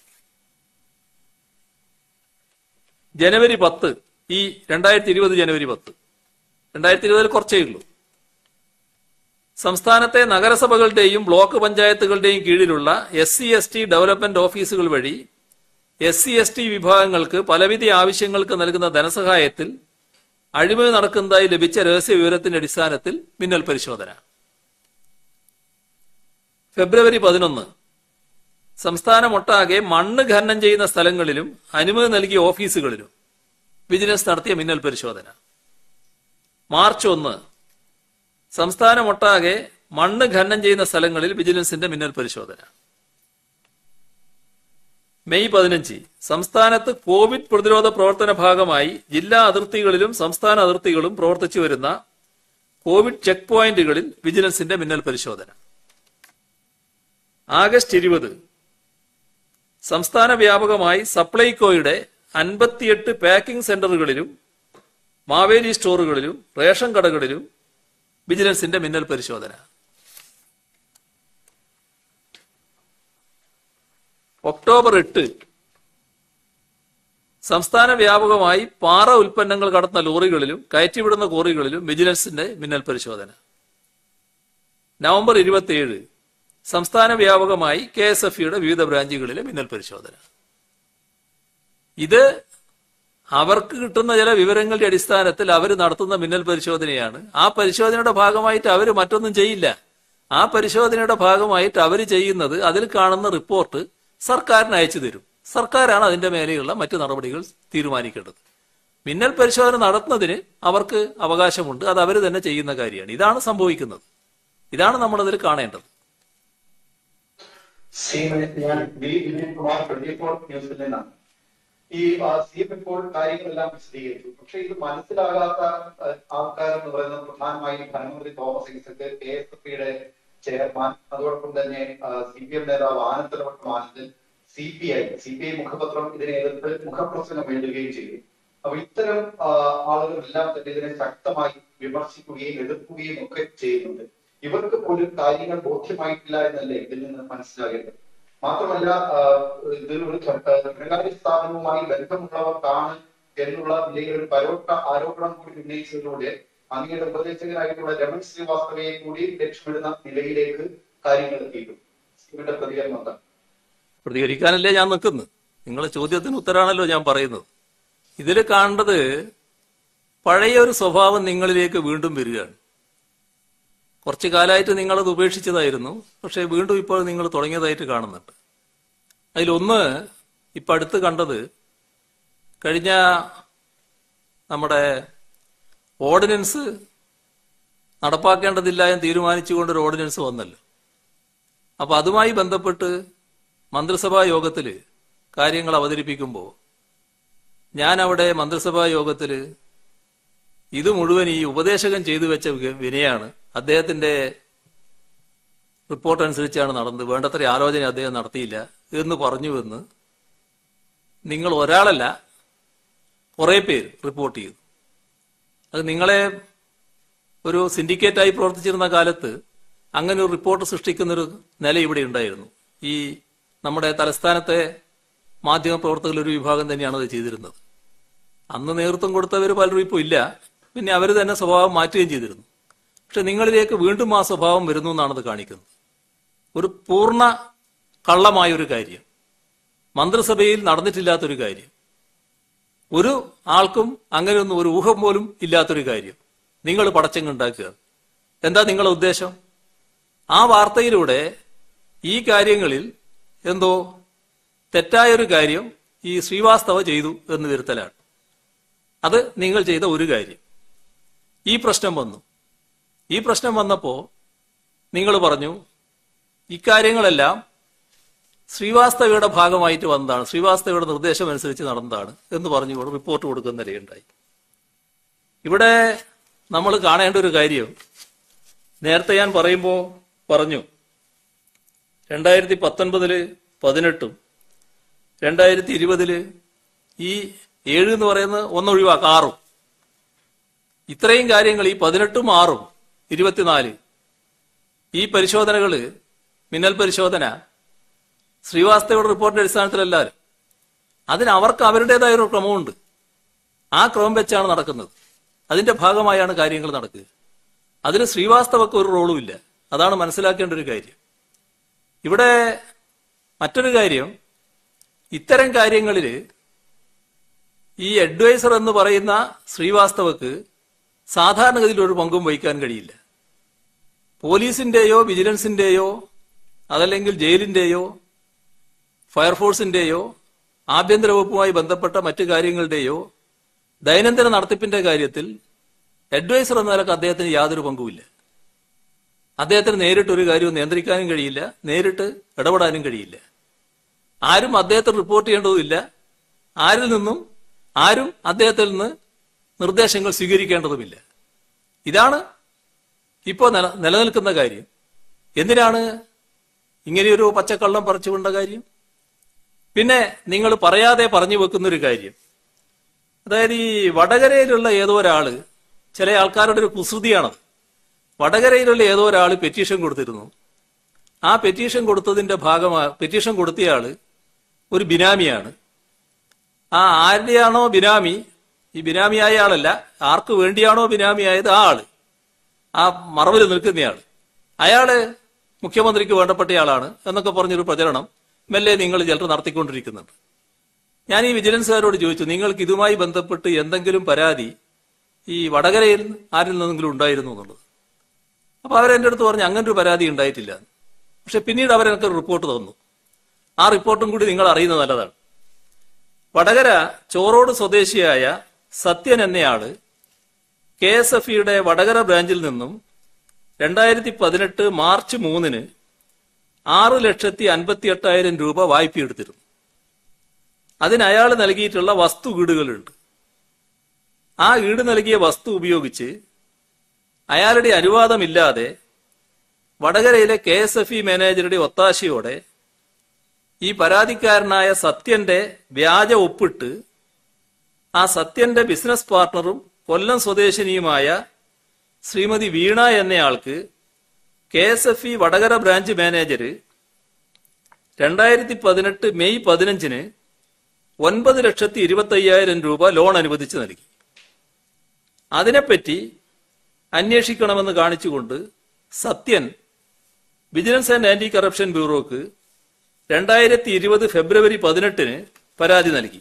ജനുവരി പത്ത് ഈ രണ്ടായിരത്തി ഇരുപത് ജനുവരി പത്ത് രണ്ടായിരത്തി ഇരുപതിൽ കുറച്ചേ ഉള്ളൂ സംസ്ഥാനത്തെ നഗരസഭകളുടെയും ബ്ലോക്ക് പഞ്ചായത്തുകളുടെയും കീഴിലുള്ള S C S T development ഓഫീസുകൾ വഴി എസ് സി എസ് ടി വിഭാഗങ്ങൾക്ക് പലവിധ ആവശ്യങ്ങൾക്ക് നൽകുന്ന ധനസഹായത്തിൽ അഴിമതി നടക്കുന്നതായി ലഭിച്ച രഹസ്യ വിവരത്തിന്റെ അടിസ്ഥാനത്തിൽ മിന്നൽ പരിശോധന ഫെബ്രുവരി പതിനൊന്ന് സംസ്ഥാനമൊട്ടാകെ മണ്ണ് ഖനനം ചെയ്യുന്ന സ്ഥലങ്ങളിലും അനുമതി നൽകിയ ഓഫീസുകളിലും വിജിലൻസ് നടത്തിയ മിന്നൽ പരിശോധന മാർച്ച് ഒന്ന് സംസ്ഥാനമൊട്ടാകെ മണ്ണ് ഖനനം ചെയ്യുന്ന സ്ഥലങ്ങളിൽ വിജിലൻസിന്റെ മിന്നൽ പരിശോധന മെയ് പതിനഞ്ച് സംസ്ഥാനത്ത് കോവിഡ് പ്രതിരോധ പ്രവർത്തന ഭാഗമായി ജില്ലാ അതിർത്തികളിലും സംസ്ഥാന അതിർത്തികളും പ്രവർത്തിച്ചു വരുന്ന കോവിഡ് ചെക്ക് പോയിന്റുകളിൽ വിജിലൻസിന്റെ മിന്നൽ പരിശോധന ആഗസ്റ്റ് ഇരുപത് സംസ്ഥാന വ്യാപകമായി സപ്ലൈകോയുടെ അൻപത്തിയെട്ട് പാക്കിംഗ് സെന്ററുകളിലും മാവേലി സ്റ്റോറുകളിലും റേഷൻ കടകളിലും വിജിലൻസിന്റെ മിന്നൽ പരിശോധന ഒക്ടോബർ എട്ട് സംസ്ഥാന വ്യാപകമായി പാറ ഉൽപ്പന്നങ്ങൾ കടത്തുന്ന ലോറികളിലും കയറ്റിവിടുന്ന കോറികളിലും വിജിലൻസിന്റെ മിന്നൽ പരിശോധന നവംബർ ഇരുപത്തിയേഴ് സംസ്ഥാന വ്യാപകമായി കെ എസ് എഫ് ഇയുടെ വിവിധ ബ്രാഞ്ചുകളിലെ മിന്നൽ പരിശോധന ഇത് അവർക്ക് കിട്ടുന്ന ചില വിവരങ്ങളുടെ അടിസ്ഥാനത്തിൽ അവർ നടത്തുന്ന മിന്നൽ പരിശോധനയാണ് ആ പരിശോധനയുടെ ഭാഗമായിട്ട് അവർ മറ്റൊന്നും ചെയ്യില്ല ആ പരിശോധനയുടെ ഭാഗമായിട്ട് അവർ ചെയ്യുന്നത് അതിൽ കാണുന്ന റിപ്പോർട്ട് സർക്കാരിന് അയച്ചു തരും സർക്കാരാണ് അതിന്റെ മേലെയുള്ള മറ്റു നടപടികൾ തീരുമാനിക്കേണ്ടത് മിന്നൽ പരിശോധന നടത്തുന്നതിന് അവർക്ക് അവകാശമുണ്ട് അത് അവർ തന്നെ ചെയ്യുന്ന കാര്യമാണ് ഇതാണ് സംഭവിക്കുന്നത് ഇതാണ് നമ്മൾ അതിൽ കാണേണ്ടത് സി ഞാൻ B Vinay Kumar twenty four ന്യൂസിൽ നിന്നാണ് ഈ സി എം ഇപ്പോൾ കാര്യങ്ങളെല്ലാം വിശദീകരിച്ചു പക്ഷെ ഇത് മനസ്സിലാകാത്ത ആ, ആൾക്കാർ എന്ന് പറയുന്നത് പ്രധാനമായും ധനമന്ത്രി Thomas Isaac K S F പിയുടെ ചെയർമാൻ അതോടൊപ്പം തന്നെ സി പി എം നേതാവ് Anandavattom Anandan C P I C P I മുഖപത്രം ഇതിനെ എതിർത്ത് മുഖപ്രസംഗം എഴുതുകയും ചെയ്തു അപ്പൊ ഇത്തരം ആ, ആളുകളെല്ലാം തന്നെ ഇതിനെ ശക്തമായി വിമർശിക്കുകയും എതിർക്കുകയും ഒക്കെ ചെയ്യുന്നുണ്ട് ഇവർക്ക് പോലും കാര്യങ്ങൾ ബോധ്യമായിട്ടില്ല എന്നല്ലേ ഇതിൽ നിന്ന് മനസ്സിലാകേണ്ടത് മാത്രമല്ല ആ, ഇത് ഒരു ധ- ധനകാര്യ സ്ഥാപനവുമായി ബന്ധമുള്ളവർക്കാണ് എന്നുള്ള നിലയിൽ ഒരു പരോക്ഷ ആരോപണം കൂടി ഉന്നയിച്ചതിലൂടെ അങ്ങയുടെ ഉപദേശകനായിട്ടുള്ള രമൺ ശ്രീവാസ്തവയെ കൂടി ലക്ഷ്യമിടുന്ന നിലയിലേക്ക് കാര്യങ്ങൾ എത്തിയിട്ടുണ്ട് ഇവരുടെ പ്രതികരണം എന്താണ് പ്രതികരിക്കാനല്ലേ ഞാൻ നിൽക്കുന്നത് നിങ്ങളെ ചോദ്യത്തിന് ഉത്തരാണല്ലോ ഞാൻ പറയുന്നത് ഇതിൽ കാണേണ്ടത് പഴയ ഒരു സ്വഭാവം നിങ്ങളിലേക്ക് വീണ്ടും വരികയാണ് കുറച്ചു കാലമായിട്ട് നിങ്ങളത് ഉപേക്ഷിച്ചതായിരുന്നു പക്ഷെ വീണ്ടും ഇപ്പോൾ നിങ്ങൾ തുടങ്ങിയതായിട്ട് കാണുന്നുണ്ട് അതിലൊന്ന് ഇപ്പൊ അടുത്ത് കണ്ടത് കഴിഞ്ഞ നമ്മുടെ ഓർഡിനൻസ് നടപ്പാക്കേണ്ടതില്ല എന്ന് തീരുമാനിച്ചുകൊണ്ട് ഒരു ഓർഡിനൻസ് വന്നല്ലോ അപ്പൊ അതുമായി ബന്ധപ്പെട്ട് മന്ത്രിസഭാ യോഗത്തില് കാര്യങ്ങൾ അവതരിപ്പിക്കുമ്പോൾ ഞാൻ അവിടെ മന്ത്രിസഭാ യോഗത്തില് ഇത് മുഴുവൻ ഈ ഉപദേശകൻ ചെയ്തു വെച്ച വി- വിനയാണ് അദ്ദേഹത്തിന്റെ റിപ്പോർട്ട് അനുസരിച്ചാണ് നടന്നത് വേണ്ടത്ര ആലോചന അദ്ദേഹം നടത്തിയില്ല എന്ന് പറഞ്ഞുവെന്ന് നിങ്ങൾ ഒരാളല്ല കുറേ പേര് റിപ്പോർട്ട് ചെയ്തു അത് നിങ്ങളെ ഒരു സിൻഡിക്കേറ്റായി പ്രവർത്തിച്ചിരുന്ന കാലത്ത് അങ്ങനെ ഒരു റിപ്പോർട്ട് സൃഷ്ടിക്കുന്നൊരു നില ഇവിടെ ഉണ്ടായിരുന്നു ഈ നമ്മുടെ തലസ്ഥാനത്തെ മാധ്യമ പ്രവർത്തകരിൽ ഒരു വിഭാഗം തന്നെയാണ് അത് ചെയ്തിരുന്നത് അന്ന് നേതൃത്വം കൊടുത്തവർ പലരും ഇപ്പോൾ ഇല്ല പിന്നെ അവർ തന്നെ സ്വഭാവം മാറ്റുകയും ചെയ്തിരുന്നു പക്ഷെ നിങ്ങളിലേക്ക് വീണ്ടും ആ സ്വഭാവം വരുന്നു എന്നാണത് കാണിക്കുന്നത് ഒരു പൂർണ്ണ കള്ളമായ ഒരു കാര്യം മന്ത്രിസഭയിൽ നടന്നിട്ടില്ലാത്തൊരു കാര്യം ഒരു ആൾക്കും അങ്ങനെയൊന്നും ഒരു ഊഹം പോലും ഇല്ലാത്തൊരു കാര്യം നിങ്ങൾ പടച്ചങ്ങുണ്ടാക്കുക എന്താ നിങ്ങളുടെ ഉദ്ദേശം ആ വാർത്തയിലൂടെ ഈ കാര്യങ്ങളിൽ എന്തോ തെറ്റായൊരു കാര്യം ഈ ശ്രീവാസ്തവ ചെയ്തു എന്ന് വരുത്തലാണ് അത് നിങ്ങൾ ചെയ്ത ഒരു കാര്യം ഈ പ്രശ്നം വന്നു ഈ പ്രശ്നം വന്നപ്പോൾ നിങ്ങൾ പറഞ്ഞു ഇക്കാര്യങ്ങളെല്ലാം ശ്രീവാസ്തവയുടെ ഭാഗമായിട്ട് വന്നതാണ് ശ്രീവാസ്തവയുടെ നിർദ്ദേശം അനുസരിച്ച് നടന്നതാണ് എന്ന് പറഞ്ഞുകൊണ്ട് റിപ്പോർട്ട് കൊടുക്കുന്ന നിലയുണ്ടായി ഇവിടെ നമ്മൾ കാണേണ്ട ഒരു കാര്യം നേരത്തെ ഞാൻ പറയുമ്പോൾ പറഞ്ഞു രണ്ടായിരത്തി പത്തൊൻപതില് പതിനെട്ടും രണ്ടായിരത്തി ഇരുപതില് ഈ ഏഴ് എന്ന് പറയുന്നത് ഒന്നൊഴിവാക്കുക ആറും ഇത്രയും കാര്യങ്ങൾ ഈ പതിനെട്ടും ആറും ഇരുപത്തിനാല് ഈ പരിശോധനകള് മിന്നൽ പരിശോധന ശ്രീവാസ്തവയുടെ റിപ്പോർട്ടിന്റെ അടിസ്ഥാനത്തിലല്ലാലും അതിന് അവർക്ക് അവരുടേതായ ഒരു ക്രമമുണ്ട് ആ ക്രമം വെച്ചാണ് നടക്കുന്നത് അതിന്റെ ഭാഗമായാണ് കാര്യങ്ങൾ നടക്കുക അതിന് ശ്രീവാസ്തവക്ക് ഒരു റോളും ഇല്ല അതാണ് മനസ്സിലാക്കേണ്ട ഒരു കാര്യം ഇവിടെ മറ്റൊരു കാര്യം ഇത്തരം കാര്യങ്ങളിൽ ഈ അഡ്വൈസർ എന്ന് പറയുന്ന ശ്രീവാസ്തവക്ക് സാധാരണഗതിയിൽ ഒരു പങ്കും വഹിക്കാൻ കഴിയില്ല പോലീസിന്റെയോ വിജിലൻസിന്റെയോ അതല്ലെങ്കിൽ ജയിലിന്റെയോ ഫയർഫോഴ്സിന്റെയോ ആഭ്യന്തര വകുപ്പുമായി ബന്ധപ്പെട്ട മറ്റു കാര്യങ്ങളുടെയോ ദൈനംദിന നടത്തിപ്പിന്റെ കാര്യത്തിൽ അഡ്വൈസർ എന്ന നിലക്ക് അദ്ദേഹത്തിന് യാതൊരു പങ്കുമില്ല അദ്ദേഹത്തിന് നേരിട്ട് ഒരു കാര്യവും നിയന്ത്രിക്കാനും കഴിയില്ല നേരിട്ട് ഇടപെടാനും കഴിയില്ല ആരും അദ്ദേഹത്തിന് റിപ്പോർട്ട് ചെയ്യേണ്ടതുമില്ല ആരിൽ നിന്നും ആരും അദ്ദേഹത്തിൽ നിന്ന് നിർദ്ദേശങ്ങൾ സ്വീകരിക്കേണ്ടതുമില്ല ഇതാണ് ഇപ്പോൾ നില നിലനിൽക്കുന്ന കാര്യം എന്തിനാണ് ഇങ്ങനെയൊരു പച്ചക്കള്ളം പറിച്ചുകൊണ്ട കാര്യം പിന്നെ നിങ്ങൾ പറയാതെ പറഞ്ഞു വെക്കുന്ന ഒരു കാര്യം അതായത് ഈ വടകരയിലുള്ള ഏതോ ഒരാള് ചില ആൾക്കാരുടെ ഒരു കുസൃതിയാണത് വടകരയിലുള്ള ഏതോ ഒരാൾ പെറ്റീഷൻ കൊടുത്തിരുന്നു ആ പെറ്റീഷൻ കൊടുത്തതിന്റെ ഭാഗമായി പെറ്റീഷൻ കൊടുത്തയാള് ഒരു ബിനാമിയാണ് ആ ആരുടെയാണോ ബിനാമി ഈ ബിനാമിയായ ആളല്ല ആർക്ക് വേണ്ടിയാണോ ബിനാമിയായത് ആ ആള് ആ മറവിൽ നിൽക്കുന്നയാൾ അയാള് മുഖ്യമന്ത്രിക്ക് വേണ്ടപ്പെട്ടയാളാണ് എന്നൊക്കെ പറഞ്ഞൊരു പ്രചരണം മെല്ലെ നിങ്ങൾ ചിലർ നടത്തിക്കൊണ്ടിരിക്കുന്നുണ്ട് ഞാൻ ഈ വിജിലൻസുകാരോട് ചോദിച്ചു നിങ്ങൾക്ക് ഇതുമായി ബന്ധപ്പെട്ട് എന്തെങ്കിലും പരാതി ഈ വടകരയിൽ ആരിൽ നിന്നെങ്കിലും ഉണ്ടായിരുന്നു എന്നുള്ളത് അപ്പൊ അവരെന്റെ അടുത്ത് പറഞ്ഞു അങ്ങനെ ഒരു പരാതി ഉണ്ടായിട്ടില്ല പക്ഷെ പിന്നീട് അവരെനിക്ക് ഒരു റിപ്പോർട്ട് തന്നു ആ റിപ്പോർട്ടും കൂടി നിങ്ങൾ അറിയുന്നത് നല്ലതാണ് വടകര ചോറോട് സ്വദേശിയായ സത്യൻ എന്നയാള് കെ എസ് എഫ് ഇയുടെ വടകര ബ്രാഞ്ചിൽ നിന്നും രണ്ടായിരത്തി പതിനെട്ട് മാർച്ച് മൂന്നിന് ആറ് ലക്ഷത്തി അൻപത്തി എട്ടായിരം രൂപ വായ്പ എടുത്തിരുന്നു അതിന് അയാൾ നൽകിയിട്ടുള്ള വസ്തു വീടുകളുണ്ട് ആ ഈട് നൽകിയ വസ്തു ഉപയോഗിച്ച് അയാളുടെ അനുവാദമില്ലാതെ വടകരയിലെ കെ എസ് എഫ് ഇ മാനേജറുടെ ഒത്താശയോടെ ഈ പരാതിക്കാരനായ സത്യന്റെ വ്യാജ ഒപ്പിട്ട് ആ സത്യന്റെ ബിസിനസ് പാർട്ണറും കൊല്ലം സ്വദേശിനിയുമായ ശ്രീമതി വീണ എന്നയാൾക്ക് K S F E Vadakara branch manager രണ്ടായിരത്തി പതിനെട്ട് മെയ് പതിനഞ്ചിന് ഒൻപത് ലക്ഷത്തി ഇരുപത്തി അയ്യായിരം രൂപ ലോൺ അനുവദിച്ച് നൽകി അതിനെപ്പറ്റി അന്വേഷിക്കണമെന്ന് കാണിച്ചുകൊണ്ട് Sathyan vigilance and anti corruption ബ്യൂറോക്ക് രണ്ടായിരത്തി ഇരുപത് ഫെബ്രുവരി പതിനെട്ടിന് പരാതി നൽകി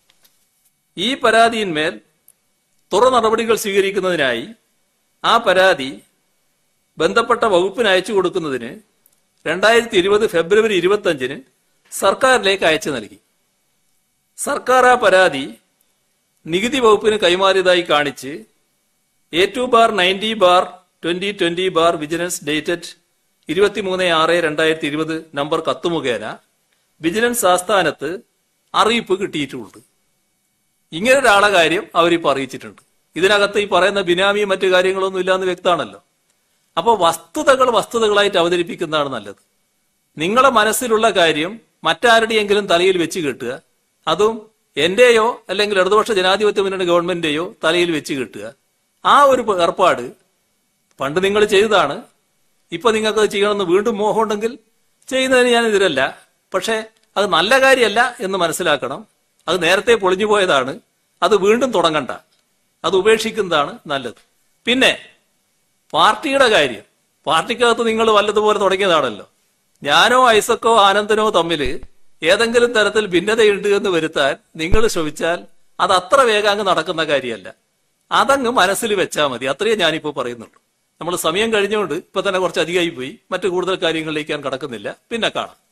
ഈ പരാതിയിന്മേൽ തുറ നടപടികൾ സ്വീകരിക്കുന്നതിനായി ആ പരാതി ബന്ധപ്പെട്ട വകുപ്പിന് അയച്ചു കൊടുക്കുന്നതിന് രണ്ടായിരത്തി ഇരുപത് ഫെബ്രുവരി ഇരുപത്തഞ്ചിന് സർക്കാരിലേക്ക് അയച്ചു നൽകി സർക്കാർ ആ പരാതി നികുതി വകുപ്പിന് കൈമാറിയതായി കാണിച്ച് A two bar ninety bar twenty twenty bar vigilance dated ഇരുപത്തിമൂന്ന് ആറ് രണ്ടായിരത്തി ഇരുപത് നമ്പർ കത്ത് മുഖേന വിജിലൻസ് ആസ്ഥാനത്ത് അറിയിപ്പ് കിട്ടിയിട്ടുമുണ്ട് ഇങ്ങനെ ഒരാളെ കാര്യം അവരിപ്പോൾ അറിയിച്ചിട്ടുണ്ട് ഇതിനകത്ത് ഈ പറയുന്ന ബിനാമിയും മറ്റു കാര്യങ്ങളൊന്നും ഇല്ലാന്ന് വ്യക്തമാണല്ലോ അപ്പോൾ വസ്തുതകൾ വസ്തുതകളായിട്ട് അവതരിപ്പിക്കുന്നതാണ് നല്ലത് നിങ്ങളെ മനസ്സിലുള്ള കാര്യം മറ്റാരുടെയെങ്കിലും തലയിൽ വെച്ച് കെട്ടുക അതും എന്റെയോ അല്ലെങ്കിൽ ഇടതുപക്ഷ ജനാധിപത്യ മുന്നണി ഗവൺമെന്റിന്റെയോ തലയിൽ വെച്ച് കെട്ടുക ആ ഒരു ഏർപ്പാട് പണ്ട് നിങ്ങൾ ചെയ്തതാണ് ഇപ്പൊ നിങ്ങൾക്ക് അത് ചെയ്യണമെന്ന് വീണ്ടും മോഹമുണ്ടെങ്കിൽ ചെയ്യുന്നതിന് ഞാൻ എതിരല്ല പക്ഷേ അത് നല്ല കാര്യമല്ല എന്ന് മനസ്സിലാക്കണം അത് നേരത്തെ പൊളിഞ്ഞു പോയതാണ് അത് വീണ്ടും തുടങ്ങണ്ട അത് ഉപേക്ഷിക്കുന്നതാണ് നല്ലത് പിന്നെ പാർട്ടിയുടെ കാര്യം പാർട്ടിക്കകത്ത് നിങ്ങൾ വല്ലതുപോലെ തുടങ്ങിയതാണല്ലോ ഞാനോ ഐസക്കോ ആനന്ദനോ തമ്മിൽ ഏതെങ്കിലും തരത്തിൽ ഭിന്നതയുണ്ട് എന്ന് വരുത്താൻ നിങ്ങൾ ശ്രമിച്ചാൽ അത് അത്ര വേഗം അങ്ങ് നടക്കുന്ന കാര്യമല്ല അതങ്ങ് മനസ്സിൽ വെച്ചാൽ മതി അത്രയേ ഞാനിപ്പോ പറയുന്നുള്ളൂ നമ്മൾ സമയം കഴിഞ്ഞുകൊണ്ട് ഇപ്പൊ തന്നെ കുറച്ച് അധികമായി പോയി മറ്റു കൂടുതൽ കാര്യങ്ങളിലേക്ക് ഞാൻ കടക്കുന്നില്ല പിന്നെ കാണാം